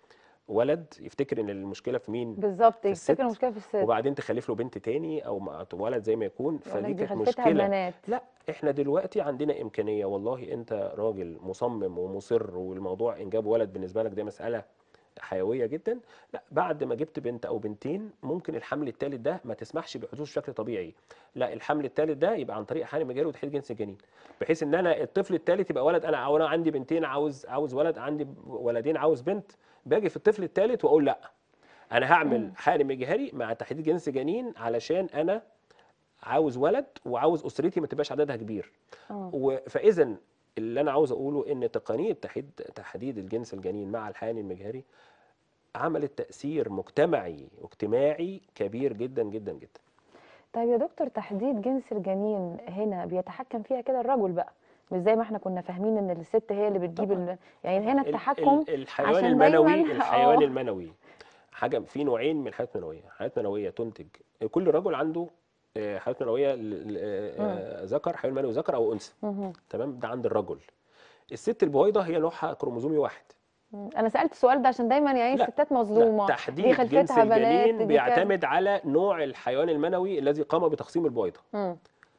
ولد يفتكر ان المشكله في مين بالظبط الست، يفتكر المشكله في الست وبعدين تخلف له بنت تاني او مع- ولد زي ما يكون يقول لك فدي دي كانت خلفتها مشكله بنات لا احنا دلوقتي عندنا امكانيه والله انت راجل مصمم ومصر والموضوع انجاب ولد بالنسبه لك ده مساله حيويه جدا لا بعد ما جبت بنت او بنتين ممكن الحمل الثالث ده ما تسمحش بحدوث بشكل طبيعي لا الحمل الثالث ده يبقى عن طريق حقن مجاري وتحديد جنس الجنين بحيث ان انا الطفل الثالث يبقى ولد انا او انا عندي بنتين عاوز عاوز ولد عندي ولدين عاوز بنت باجي في الطفل الثالث واقول لا انا هعمل حقن مجهري مع تحديد جنس جنين علشان انا عاوز ولد وعاوز اسرتي ما تبقاش عددها كبير اه و- فاذا اللي انا عاوز اقوله ان تقنيه تحديد تحديد الجنس الجنين مع الحقن المجهري عملت تاثير مجتمعي واجتماعي كبير جدا جدا جدا طيب يا دكتور تحديد جنس الجنين هنا بيتحكم فيها كده الرجل بقى مش زي ما احنا كنا فاهمين ان الست هي اللي بتجيب طبعاً. ال... يعني هنا ال- التحكم ال- الحيوان عشان المنوي دايماً- الحيوان آه. المنوي حاجه في نوعين من الحيوانات المنويه حيوانات منويه تنتج كل رجل عنده آه، حيوانات منويه ل- ل- آه، ذكر حيوان منوي ذكر او انثى مهم. تمام ده عند الرجل الست البويضه هي نوعها كروموزومي واحد مم. انا سالت السؤال ده عشان دايما يعني لا، الستات مظلومه لا دي تحديد جنس خلفتها بنات الجنين دي كان- بيعتمد على نوع الحيوان المنوي الذي قام بتقسيم البويضه مم.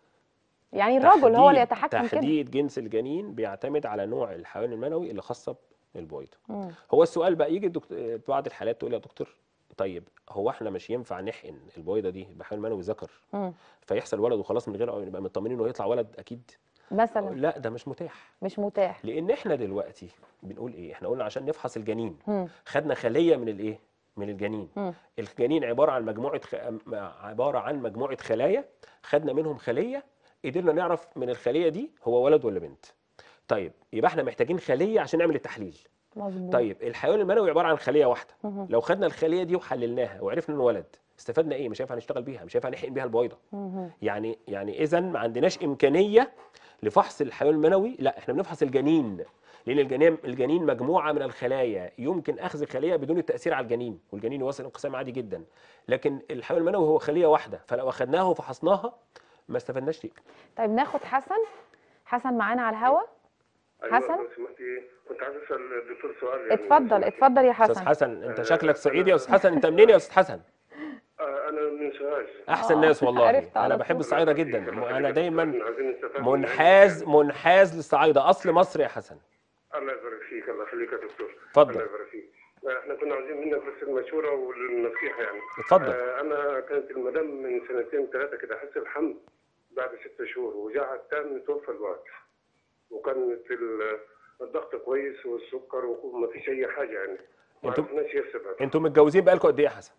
يعني الرجل هو اللي تحديد- يتحكم كده تحديد جنس الجنين بيعتمد على نوع الحيوان المنوي اللي خاصه بالبويضه مم. هو السؤال بقى يجي الدكتور بعض الحالات تقول يا دكتور طيب هو احنا مش ينفع نحقن البويضه دي بحيوان منوي ذكر مم. فيحصل ولد وخلاص من غير نبقى مطمنين انه يطلع ولد اكيد مثلا لا ده مش متاح مش متاح لان احنا دلوقتي بنقول ايه احنا قلنا عشان نفحص الجنين مم. خدنا خليه من الايه من الجنين مم. الجنين عباره عن مجموعه خ... عباره عن مجموعه خلايا خدنا منهم خليه قدرنا نعرف من الخليه دي هو ولد ولا بنت طيب يبقى احنا محتاجين خليه عشان نعمل التحليل مظبوط طيب الحيوان المنوي عباره عن خليه واحده مهم. لو خدنا الخليه دي وحللناها وعرفنا انه ولد استفدنا ايه مش هينفع نشتغل بيها مش هينفع نحقن بيها البويضه مهم. يعني يعني اذا ما عندناش امكانيه لفحص الحيوان المنوي لا احنا بنفحص الجنين لان الجنين الجنين مجموعه من الخلايا يمكن اخذ خليه بدون التاثير على الجنين والجنين يواصل انقسام عادي جدا لكن الحيوان المنوي هو خليه واحده فلو اخذناها وفحصناها ما استفدناش شيء طيب ناخد حسن حسن معانا على الهوا حسن؟ ايوه لو سمحتي كنت عايز اسال الدكتور سؤال يعني اتفضل لو سمحتي. اتفضل يا استاذ حسن حسن انت آه، شكلك أنا- صعيدي يا استاذ حسن انت منين يا استاذ حسن آه، انا من سوهاج احسن آه، ناس والله عرفت على انا طول. بحب الصعايده جدا الله انا يخليك. دايما عايزين نستفاد من منحاز العلم. منحاز للصعايده اصل مصر يا حسن الله يبارك فيك الله يخليك يا دكتور اتفضل. الله يبارك فيك آه، احنا كنا عاوزين منك بس المشوره والنصيحه يعني اتفضل آه، انا كانت المدام من سنتين ثلاثه كده حس الحمل بعد ست شهور وجعها تام توفى الوقت وكانت ال- الضغط كويس والسكر وما فيش اي حاجه يعني ما انتوا- عرفناش ايه السبب انتوا متجوزين بقالكم قد ايه يا حسن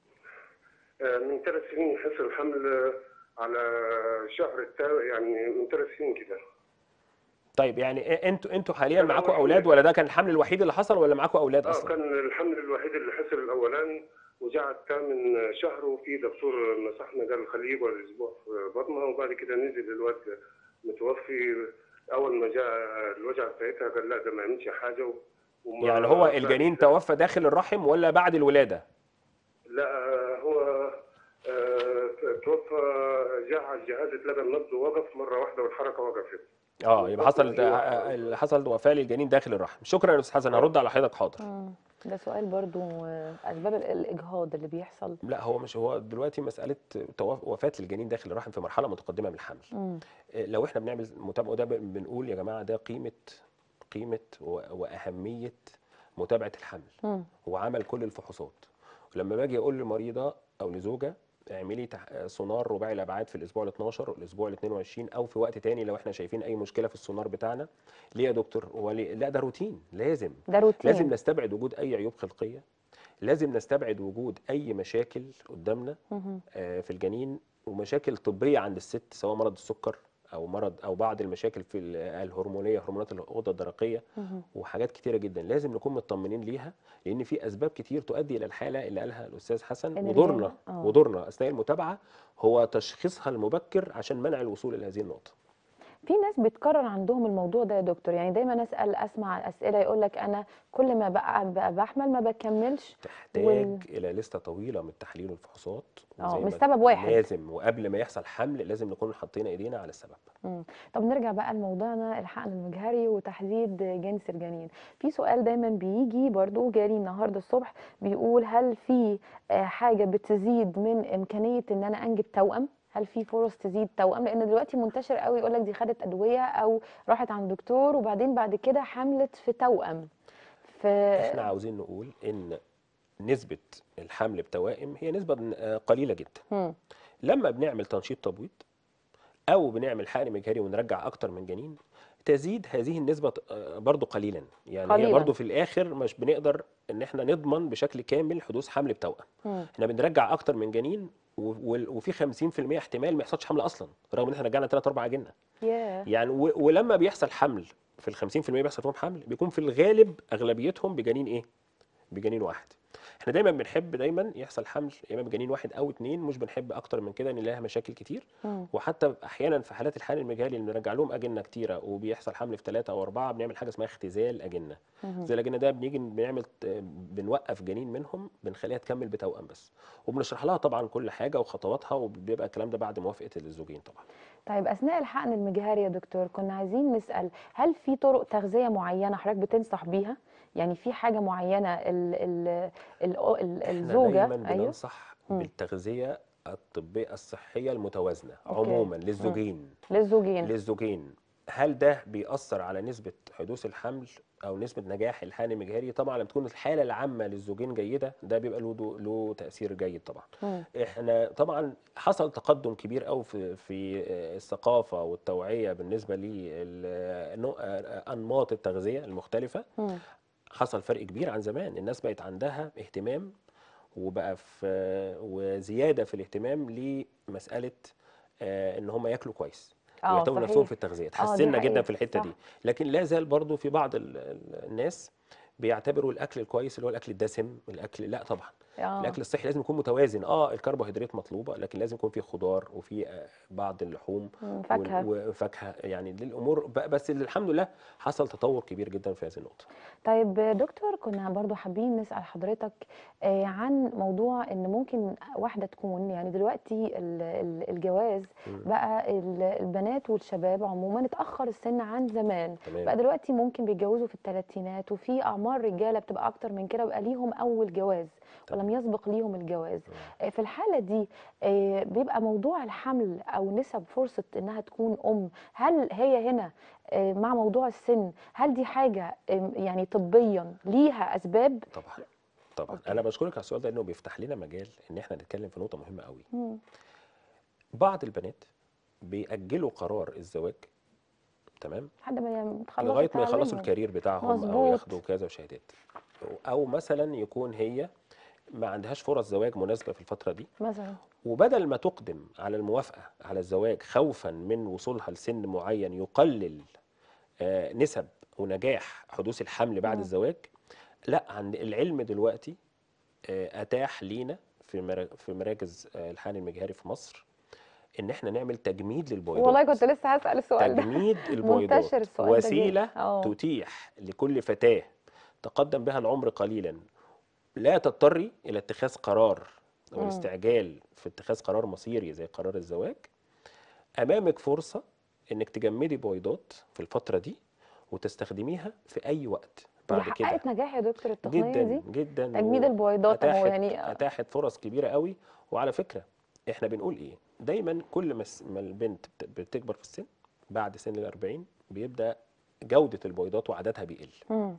آه، من ثلاث سنين حس الحمل آه، على شهر التا يعني من ثلاث سنين كده طيب يعني إيه- انتوا انتوا حاليا أنا معاكم واحد. اولاد ولا ده كان الحمل الوحيد اللي حصل ولا معاكم اولاد اه اصلا كان الحمل الوحيد اللي حصل الاولاني وجع الثامن شهر وفي دكتور نصحنا قال خليه يقعد اسبوع في بطنها وبعد كده نزل الواد متوفي اول ما جاء الوجع بتاعتها قال لا ده ما يعملش حاجه وما يعني هو الجنين توفى داخل الرحم ولا بعد الولاده لا آه، هو آه، توفى جاء على الجهاز اتلقى النبض ووقف مره واحده والحركه وقفت اه يبقى حصل أيوة. اللي حصل وفاه للجنين داخل الرحم شكرا يا استاذ حسن هرد على حضرتك حاضر مم. ده سؤال برضو آه، اسباب ال- الاجهاض اللي بيحصل لا هو مش هو دلوقتي مساله توف- وفاه الجنين داخل الرحم في مرحله متقدمه من الحمل مم. إيه، لو احنا بنعمل متابعه وده ب- بنقول يا جماعه ده قيمه قيمه و- واهميه متابعه الحمل مم. وعمل كل الفحوصات ولما باجي اقول لمريضه او لزوجه اعملي تح... سونار رباعي الابعاد في الاسبوع ال 12 والاسبوع ال 22 او في وقت تاني لو احنا شايفين اي مشكله في السونار بتاعنا ليه يا دكتور هو ليه؟ لا ده روتين لازم ده روتين لازم نستبعد وجود اي عيوب خلقيه لازم نستبعد وجود اي مشاكل قدامنا مهم. آه، في الجنين ومشاكل طبيه عند الست سواء مرض السكر او مرض او بعض المشاكل في ال- الهرمونيه هرمونات الغده الدرقيه مهم. وحاجات كتيره جدا لازم نكون مطمنين ليها لان في اسباب كتير تؤدي الى الحاله اللي قالها الاستاذ حسن إن ودورنا الجنين- آه. ودورنا اثناء المتابعه هو تشخيصها المبكر عشان منع الوصول الى هذه النقطه في ناس بيتكرر عندهم الموضوع ده يا دكتور يعني دايما اسال اسمع اسئله يقول لك انا كل ما بقى, بقى بحمل ما بكملش تحتاج وال- الى لسته طويله من التحاليل والفحوصات اه وزي مش ما سبب واحد لازم وقبل ما يحصل حمل لازم نكون حاطين ايدينا على السبب مم. طب نرجع بقى لموضوعنا الحقن المجهري وتحديد جنس الجنين في سؤال دايما بيجي برضو جالي النهارده الصبح بيقول هل في آه، حاجه بتزيد من امكانيه ان انا انجب توأم هل في فرص تزيد توأم لان دلوقتي منتشر قوي يقول لك دي خدت ادويه او راحت عند دكتور وبعدين بعد كده حملت في توأم ف احنا عاوزين نقول ان نسبه الحمل بتوائم هي نسبه آه، قليله جدا مم. لما بنعمل تنشيط تبويض او بنعمل حقن مجهري ونرجع اكتر من جنين تزيد هذه النسبه آه، برضو قليلا يعني قليلاً. هي برضو في الاخر مش بنقدر ان احنا نضمن بشكل كامل حدوث حمل بتوأم مم. احنا بنرجع اكتر من جنين و- و- وفي 50% احتمال ما يحصلش حمل اصلا رغم ان احنا رجعنا 3 4 اجنه ياه يعني و- ولما بيحصل حمل في ال 50% بيحصل فيهم حمل بيكون في الغالب اغلبيتهم بجنين ايه؟ بجنين واحد. احنا دايما بنحب دايما يحصل حمل يا اما بجنين واحد او اتنين مش بنحب اكتر من كده ان لها مشاكل كتير مم. وحتى احيانا في حالات الحمل المجهري اللي بنرجع لهم اجنه كتيره وبيحصل حمل في ثلاثه او اربعه بنعمل حاجه اسمها اختزال اجنه. مهم. زي الاجنه ده بنيجي بنعمل ت- بنوقف جنين منهم بنخليها تكمل بتوأم بس وبنشرح لها طبعا كل حاجه وخطواتها وبيبقى الكلام ده بعد موافقه الزوجين طبعا. طيب اثناء الحقن المجهري يا دكتور كنا عايزين نسال هل في طرق تغذيه معينه حضرتك بتنصح بيها يعني في حاجه معينه ال ال ال ال احنا الزوجه دايما ايوه بننصح مم. بالتغذيه الطبيه الصحيه المتوازنه أوكي. عموما للزوجين للزوجين للزوجين هل ده بيأثر على نسبة حدوث الحمل أو نسبة نجاح الحقن المجهري؟ طبعا لما تكون الحالة العامة للزوجين جيدة ده بيبقى له دو- له تأثير جيد طبعا. مم. احنا طبعا حصل تقدم كبير قوي في في الثقافة والتوعية بالنسبة لأنماط التغذية المختلفة مم. حصل فرق كبير عن زمان الناس بقت عندها اهتمام وبقى في وزياده في الاهتمام لمساله آه، ان هم ياكلوا كويس اه ويعتبروا نفسهم صحيح في التغذيه دي اتحسنا جدا حقيقة، في الحته صح. دي لكن لا زال برضو في بعض ال- ال- الناس بيعتبروا الاكل الكويس اللي هو الاكل الدسم الاكل لا طبعا اه الاكل الصحي لازم يكون متوازن اه الكربوهيدرات مطلوبه لكن لازم يكون فيه خضار وفيه آه، بعض اللحوم مم، وال- فاكهه وفاكهه يعني دي الامور ب- بس الحمد لله حصل تطور كبير جدا في هذه النقطه طيب دكتور كنا برضو حابين نسأل حضرتك آه، عن موضوع ان ممكن واحدة تكون يعني دلوقتي ال- ال- الجواز مم. بقى ال- البنات والشباب عموما اتأخر السن عن زمان بقى تمام دلوقتي ممكن بيتجوزوا في الثلاثينات وفي اعمار رجاله بتبقى اكتر من كده بقى ليهم اول جواز ولم يسبق ليهم الجواز آه، في الحاله دي آه، بيبقى موضوع الحمل او نسب فرصه انها تكون ام هل هي هنا آه، مع موضوع السن هل دي حاجه آم، يعني طبيا ليها اسباب طبعا طبعا أوكي. انا بشكرك على السؤال ده انه بيفتح لنا مجال ان احنا نتكلم في نقطه مهمه قوي مم. بعض البنات بيأجلوا قرار الزواج تمام لحد ما تخلص لغايه ما يخلصوا تعليمهم. الكارير بتاعهم او مظبوط. ياخدوا كذا وشهادات او مثلا يكون هي ما عندهاش فرص زواج مناسبه في الفتره دي مثلا وبدل ما تقدم على الموافقه على الزواج خوفا من وصولها لسن معين يقلل آه، نسب ونجاح حدوث الحمل بعد مم. الزواج لا عند العلم دلوقتي آه، اتاح لينا في مرا- في مراكز آه، الحقن المجهري في مصر ان احنا نعمل تجميد للبويضات والله كنت لسه هسأل السؤال ده تجميد منتشر البويضات السؤال ده جدا. وسيله اه تتيح لكل فتاه تقدم بها العمر قليلا لا تضطري الى اتخاذ قرار او مم. الاستعجال في اتخاذ قرار مصيري زي قرار الزواج امامك فرصه انك تجمدي بويضات في الفتره دي وتستخدميها في اي وقت دي بعد كده حققت نجاح يا دكتور التقنيه جدا دي جدا تجميد و- البويضات اهو اتاحت يعني اتاحت فرص كبيره قوي وعلى فكره احنا بنقول ايه دايما كل ما الس- ما البنت بت- بتكبر في السن بعد سن ال 40 بيبدا جوده البويضات وعددها بيقل مم.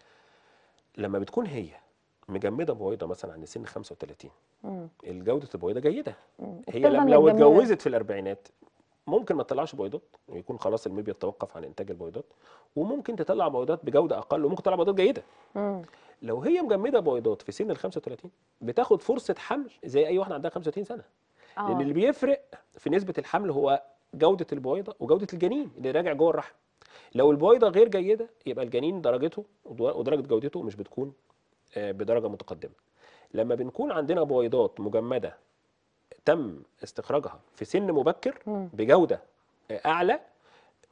لما بتكون هي مجمده بويضه مثلا عند سن 35 مم. جوده البويضه جيده مم. هي وبتفضل لما لو متجمدة. اتجوزت في الاربعينات ممكن ما تطلعش بويضات ويكون خلاص المبيض توقف عن انتاج البويضات وممكن تطلع بويضات بجوده اقل وممكن تطلع بويضات جيده مم. لو هي مجمده بويضات في سن ال 35 بتاخد فرصه حمل زي اي واحده عندها 35 سنه لان اه اللي بيفرق في نسبه الحمل هو جوده البويضه وجوده الجنين اللي راجع جوه الرحم لو البويضه غير جيده يبقى الجنين درجته ودرجه جودته مش بتكون آه، بدرجه متقدمه لما بنكون عندنا بويضات مجمده تم استخراجها في سن مبكر مم. بجوده آه، اعلى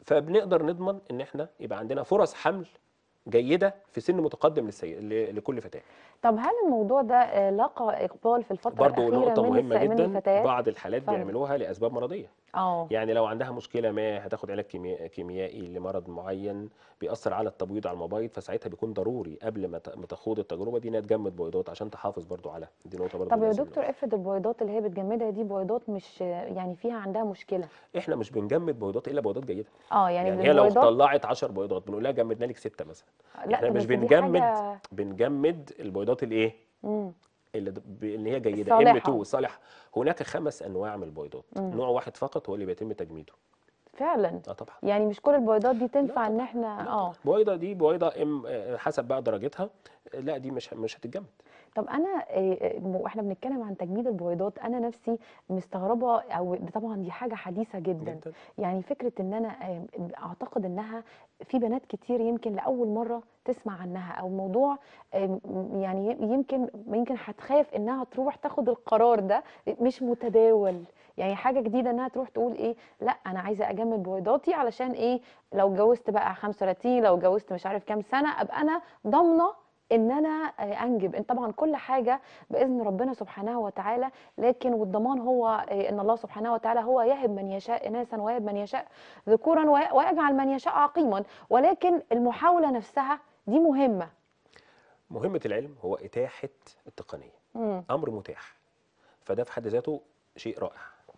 فبنقدر نضمن ان احنا يبقى عندنا فرص حمل جيده في سن متقدم للسي... ل- لكل فتاه طب هل الموضوع ده آه، لاقى اقبال في الفتره برضه الاخيره نقطه من مهمه الس- من جدا الفتيات بعض الحالات اتفضل. بيعملوها لاسباب مرضيه اه يعني لو عندها مشكله ما هتاخد علاج كيميا- كيميائي لمرض معين بيأثر على التبويض على المبايض فساعتها بيكون ضروري قبل ما ت- ما تخوض التجربه دي انها تجمد بويضات عشان تحافظ برضو على دي نقطه برضو طب يا لازم دكتور افرض البويضات اللي هي بتجمدها دي بويضات مش يعني فيها عندها مشكله نقولها. احنا مش بنجمد بويضات الا بويضات جيده اه يعني, يعني, هي لو البويضات طلعت 10 بيضات بنقول لها جمدنا لك سته مثلا لا احنا ده مش بس دي بنجمد حاجة- بنجمد البيضات الايه مم. اللي د- ب- اللي هي جيده الصالحة. ام 2 الصالحه هناك خمس انواع من البيضات مم. نوع واحد فقط هو اللي بيتم تجميده فعلا اه طبعا يعني مش كل البيضات دي تنفع ان احنا اه بويضه دي بويضه ام آه، حسب بقى درجتها لا دي مش مش هتتجمد طب انا إيه، إيه، واحنا بنتكلم عن تجميد البويضات انا نفسي مستغربه او ده طبعا دي حاجه حديثه جدا جدا يعني فكره ان انا آه، اعتقد انها في بنات كتير يمكن لاول مره تسمع عنها او موضوع آه، يعني يمكن يمكن هتخاف انها تروح تاخد القرار ده مش متداول يعني حاجه جديده انها تروح تقول ايه لا انا عايزه اجمد بويضاتي علشان ايه لو اتجوزت بقى 35 لو اتجوزت مش عارف كام سنه ابقى انا ضامنه ان انا آه، انجب إن طبعا كل حاجه باذن ربنا سبحانه وتعالى لكن والضمان هو آه، ان الله سبحانه وتعالى هو يهب من يشاء اناثا ويهب من يشاء ذكورا وي- ويجعل من يشاء عقيما ولكن المحاوله نفسها دي مهمه مهمه العلم هو اتاحه التقنيه مم. امر متاح فده في حد ذاته شيء رائع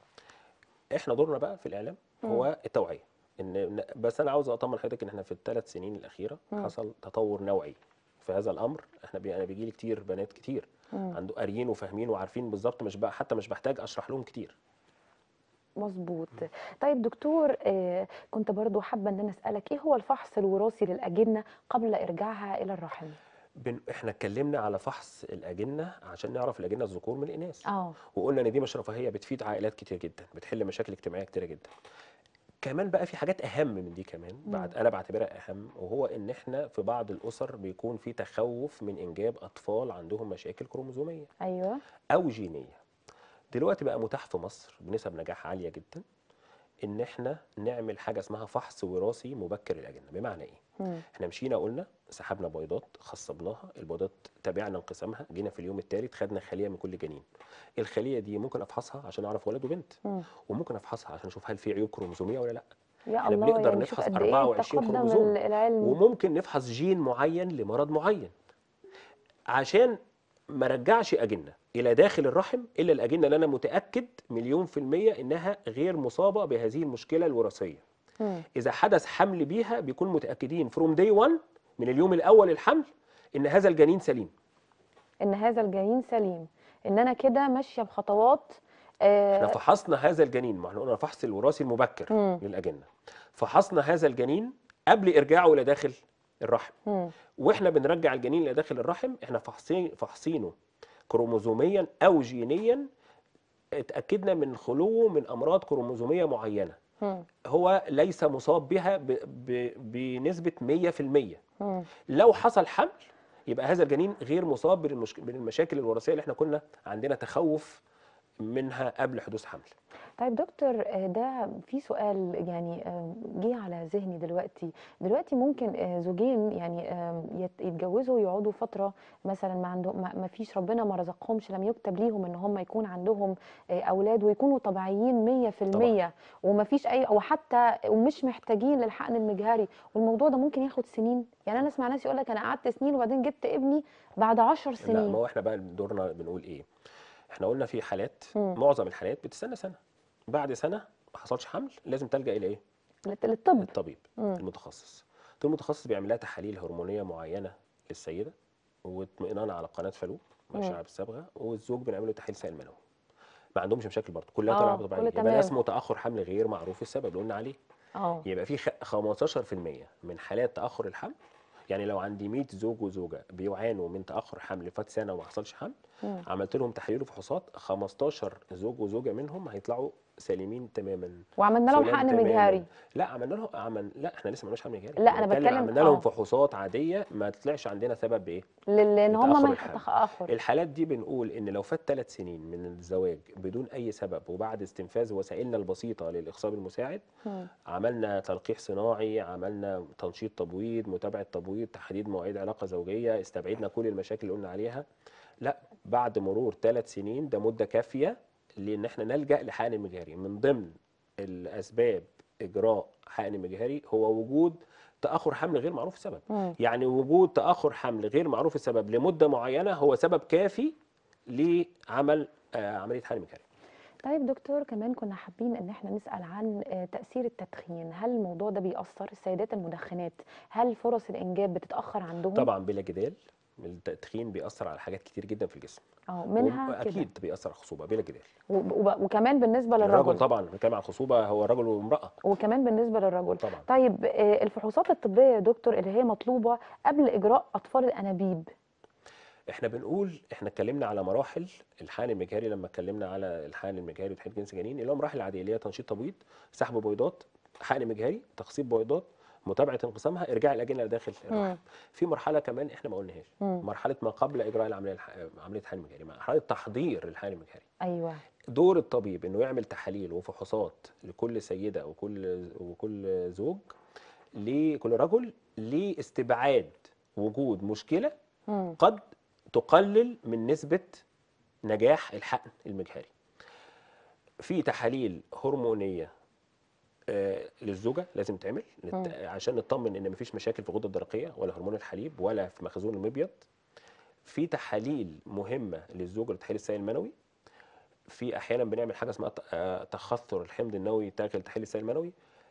احنا دورنا بقى في الاعلام هو التوعيه ان إن- بس انا عاوز اطمن حضرتك ان احنا في الثلاث سنين الاخيره مم. حصل تطور نوعي في هذا الامر احنا بي انا بيجي لي كتير بنات كتير مم. عنده قاريين وفاهمين وعارفين بالظبط مش بقى حتى مش بحتاج اشرح لهم كتير مظبوط طيب دكتور آه، كنت برضو حابه ان انا اسالك ايه هو الفحص الوراثي للاجنه قبل ارجاعها الى الرحم بن... احنا اتكلمنا على فحص الاجنه عشان نعرف الاجنه الذكور من الاناث اه وقلنا ان دي مش رفاهيه بتفيد عائلات كتير جدا بتحل مشاكل اجتماعيه كتيره جدا كمان بقى في حاجات اهم من دي كمان بعد انا بعتبرها اهم وهو ان احنا في بعض الاسر بيكون في تخوف من انجاب اطفال عندهم مشاكل كروموزوميه ايوه او جينيه دلوقتي بقى متاح في مصر بنسب نجاح عاليه جدا ان احنا نعمل حاجه اسمها فحص وراثي مبكر للاجنه بمعنى ايه مم. احنا مشينا قلنا سحبنا بيضات خصبناها البيضات تابعنا انقسامها جينا في اليوم الثالث خدنا خليه من كل جنين الخليه دي ممكن افحصها عشان اعرف ولد وبنت مم. وممكن افحصها عشان اشوف هل في عيوب كروموزوميه ولا لا يا إحنا الله بنقدر يعني شوف نفحص قد ايه 24 تقدم كروموزوم. العلم وممكن نفحص جين معين لمرض معين عشان ما رجعش اجنه الى داخل الرحم الا الاجنه اللي انا متاكد مليون في الميه انها غير مصابه بهذه المشكله الوراثيه مم. اذا حدث حمل بيها بيكون متاكدين فروم داي 1 من اليوم الاول للحمل ان هذا الجنين سليم ان هذا الجنين سليم ان انا كده ماشيه بخطوات احنا آه فحصنا هذا الجنين ما احنا قلنا الفحص الوراثي المبكر مم. للاجنه فحصنا هذا الجنين قبل ارجاعه الى داخل الرحم مم. واحنا بنرجع الجنين الى داخل الرحم احنا فحصين فحصينه كروموزوميا او جينيا اتاكدنا من خلوه من امراض كروموزوميه معينه مم. هو ليس مصاب بها ب... ب... بنسبه 100% مم. لو حصل حمل يبقى هذا الجنين غير مصاب بالمشك... بالمشاكل الوراثيه اللي احنا كنا عندنا تخوف منها قبل حدوث حمل طيب دكتور آه، ده في سؤال يعني آه، جه على ذهني دلوقتي دلوقتي ممكن آه، زوجين يعني آه، يت- يتجوزوا ويقعدوا فتره مثلا ما عندهم ما ما فيش ربنا ما رزقهمش لم يكتب ليهم ان هم يكون عندهم آه، اولاد ويكونوا طبيعيين 100% وما فيش اي وحتى ومش محتاجين للحقن المجهري والموضوع ده ممكن ياخد سنين يعني انا اسمع ناس يقول لك انا قعدت سنين وبعدين جبت ابني بعد 10 لا سنين ما هو احنا بقى دورنا بنقول ايه احنا قلنا في حالات مم. معظم الحالات بتستنى سنه بعد سنه ما حصلش حمل لازم تلجا الى ايه للط- للطب الطبيب مم. المتخصص الطبيب المتخصص بيعمل لها تحاليل هرمونيه معينه للسيده واطمئنان على قناه فالوب ماشيه مم. بالصبغه والزوج بنعمل له تحليل سائل منوي ما عندهمش مشاكل برضه كلها آه، طالعه كله طبيعيه تمام. يبقى ده اسمه تاخر حمل غير معروف السبب اللي قلنا عليه اه يبقى في خ- 15% من حالات تاخر الحمل يعني لو عندي 100 زوج وزوجه بيعانوا من تاخر حمل فات سنه وما حصلش حمل مم. عملت لهم تحاليل وفحوصات 15 زوج وزوجه منهم هيطلعوا سالمين تماما وعملنا لهم سلام حقن تماماً. مجهري لا عملنا لهم عمل لا احنا لسه ما عملناش حقن مجهري لا، أنا بتكلم- عملنا لهم آه. فحوصات عاديه ما طلعش عندنا سبب بايه لان هم لتأخر ما الحمل. تاخر الحالات دي بنقول ان لو فات ثلاث سنين من الزواج بدون اي سبب وبعد استنفاذ وسائلنا البسيطه للاخصاب المساعد مم. عملنا تلقيح صناعي عملنا تنشيط تبويض متابعه تبويض تحديد مواعيد علاقه زوجيه استبعدنا كل المشاكل اللي قلنا عليها لا بعد مرور ثلاث سنين ده مده كافيه لان احنا نلجا لحقن مجهري من ضمن الاسباب اجراء حقن مجهري هو وجود تاخر حمل غير معروف السبب مم. يعني وجود تاخر حمل غير معروف السبب لمده معينه هو سبب كافي لعمل آه، عمليه حقن مجهري طيب دكتور كمان كنا حابين ان احنا نسال عن آه، تاثير التدخين هل الموضوع ده بيأثر السيدات المدخنات هل فرص الانجاب بتتاخر عندهم طبعا بلا جدال التدخين بيأثر على حاجات كتير جدا في الجسم اه منها كده اكيد بيأثر على الخصوبه بلا جدال وب- وب- وكمان بالنسبه الرجل للرجل طبعا بنتكلم عن الخصوبه هو رجل وامراه وكمان بالنسبه للرجل طبعا طيب آه، الفحوصات الطبيه يا دكتور اللي هي مطلوبه قبل اجراء اطفال الانابيب احنا بنقول احنا اتكلمنا على مراحل الحقن المجهري لما اتكلمنا على الحقن المجهري وتحديد جنس جنين اللي هو مراحل عاديه اللي هي تنشيط تبويض سحب بيضات حقن مجهري تخصيب بيضات متابعه انقسامها ارجاع الاجنه داخل الرحم مم. في مرحله كمان احنا ما قلناهاش مم. مرحله ما قبل اجراء العمليه الح... عمليه الحقن المجهري مرحله تحضير الحقن المجهري ايوه دور الطبيب انه يعمل تحاليل وفحوصات لكل سيده وكل وكل زوج لكل رجل لاستبعاد وجود مشكله مم. قد تقلل من نسبه نجاح الحقن المجهري. في تحاليل هرمونيه آه، للزوجه لازم تعمل نت- عشان نطمن ان مفيش مشاكل في الغده الدرقيه ولا هرمون الحليب ولا في مخزون المبيض. في تحاليل مهمه للزوجه لتحليل السائل المنوي. في احيانا بنعمل حاجه اسمها ت- آه، تخثر الحمض النووي داخل تحليل السائل المنوي.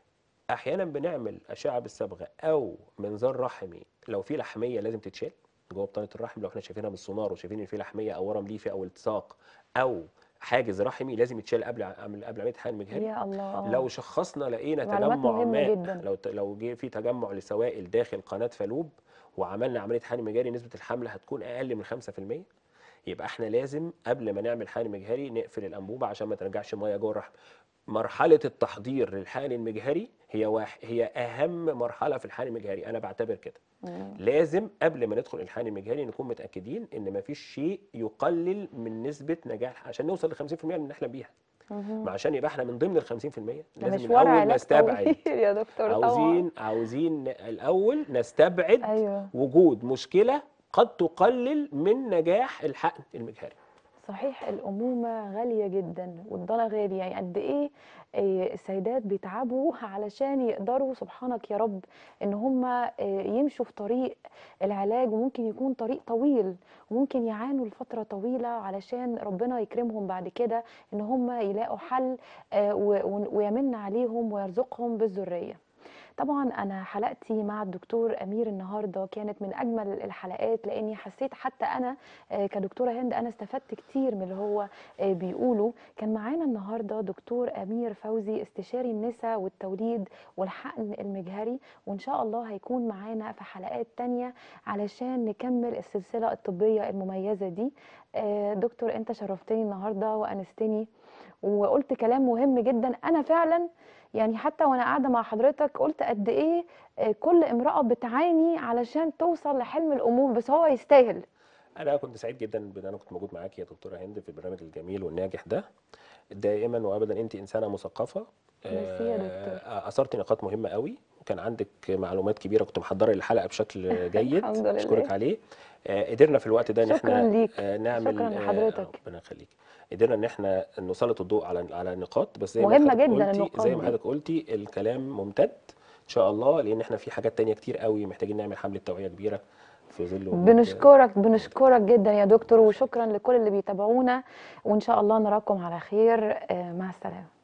احيانا بنعمل اشعه بالصبغه او منظار رحمي لو في لحميه لازم تتشال جوه بطانه الرحم لو احنا شايفينها من السونار وشايفين ان في لحميه او ورم ليفي او التصاق او حاجز رحمي لازم يتشال قبل قبل قبل عمليه حقن مجهري يا الله لو شخصنا لقينا معلومات تجمع مهمة ماء جداً. لو ت- لو جه في تجمع لسوائل داخل قناه فالوب وعملنا عمليه حقن مجهري نسبه الحمل هتكون اقل من 5% يبقى احنا لازم قبل ما نعمل حقن مجهري نقفل الانبوبه عشان ما ترجعش ميه جوه الرحم مرحله التحضير للحقن المجهري هي واحد هي اهم مرحله في الحقن المجهري انا بعتبر كده مم. لازم قبل ما ندخل الحقن المجهري نكون متاكدين ان مفيش شيء يقلل من نسبه نجاح عشان نوصل ل 50% اللي بنحلم بيها مهم. ما عشان يبقى احنا من ضمن ال 50% ده لازم مشوار الاول علاج نستبعد طويل يا دكتور طبعا عاوزين عاوزين الاول نستبعد ايوه وجود مشكله قد تقلل من نجاح الحقن المجهري صحيح الأمومة غالية جدا والضنا غالي يعني قد إيه آه، السيدات بيتعبوا علشان يقدروا سبحانك يا رب إن هم آه، يمشوا في طريق العلاج وممكن يكون طريق طويل وممكن يعانوا لفترة طويلة علشان ربنا يكرمهم بعد كده إن هم يلاقوا حل آه، و- و- ويمن عليهم ويرزقهم بالذرية طبعا انا حلقتي مع الدكتور امير النهارده كانت من اجمل الحلقات لاني حسيت حتى انا آه، كدكتوره هند انا استفدت كتير من اللي هو آه، بيقوله كان معانا النهارده دكتور امير فوزي استشاري النساء والتوليد والحقن المجهري وان شاء الله هيكون معانا في حلقات تانية علشان نكمل السلسله الطبيه المميزه دي آه، دكتور انت شرفتني النهارده وانستني وقلت كلام مهم جدا انا فعلا يعني حتى وانا قاعده مع حضرتك قلت قد ايه آه، كل امراه بتعاني علشان توصل لحلم الامومه بس هو يستاهل انا كنت سعيد جدا بان انا كنت موجود معاك يا دكتوره هند في البرنامج الجميل والناجح ده دائما وابدا انت انسانه مثقفه ميرسي يا آه، اثرتي نقاط مهمه قوي وكان عندك معلومات كبيره كنت محضره الحلقه بشكل جيد الحمد لله. اشكرك عليه آه، قدرنا في الوقت ده ان شكراً احنا ليك. آه، نعمل شكراً آه، لحضرتك. ربنا يخليك قدرنا ان احنا نسلط الضوء على على نقاط بس زي ما مهمة حضرتك جداً قلتي النقاط زي ما دي. حضرتك قلتي الكلام ممتد ان شاء الله لان احنا في حاجات تانية كتير قوي محتاجين نعمل حمله توعيه كبيره في ظل وجود- بنشكرك بنشكرك جدا يا دكتور وشكرا لكل اللي بيتابعونا وان شاء الله نراكم على خير آه، مع السلامه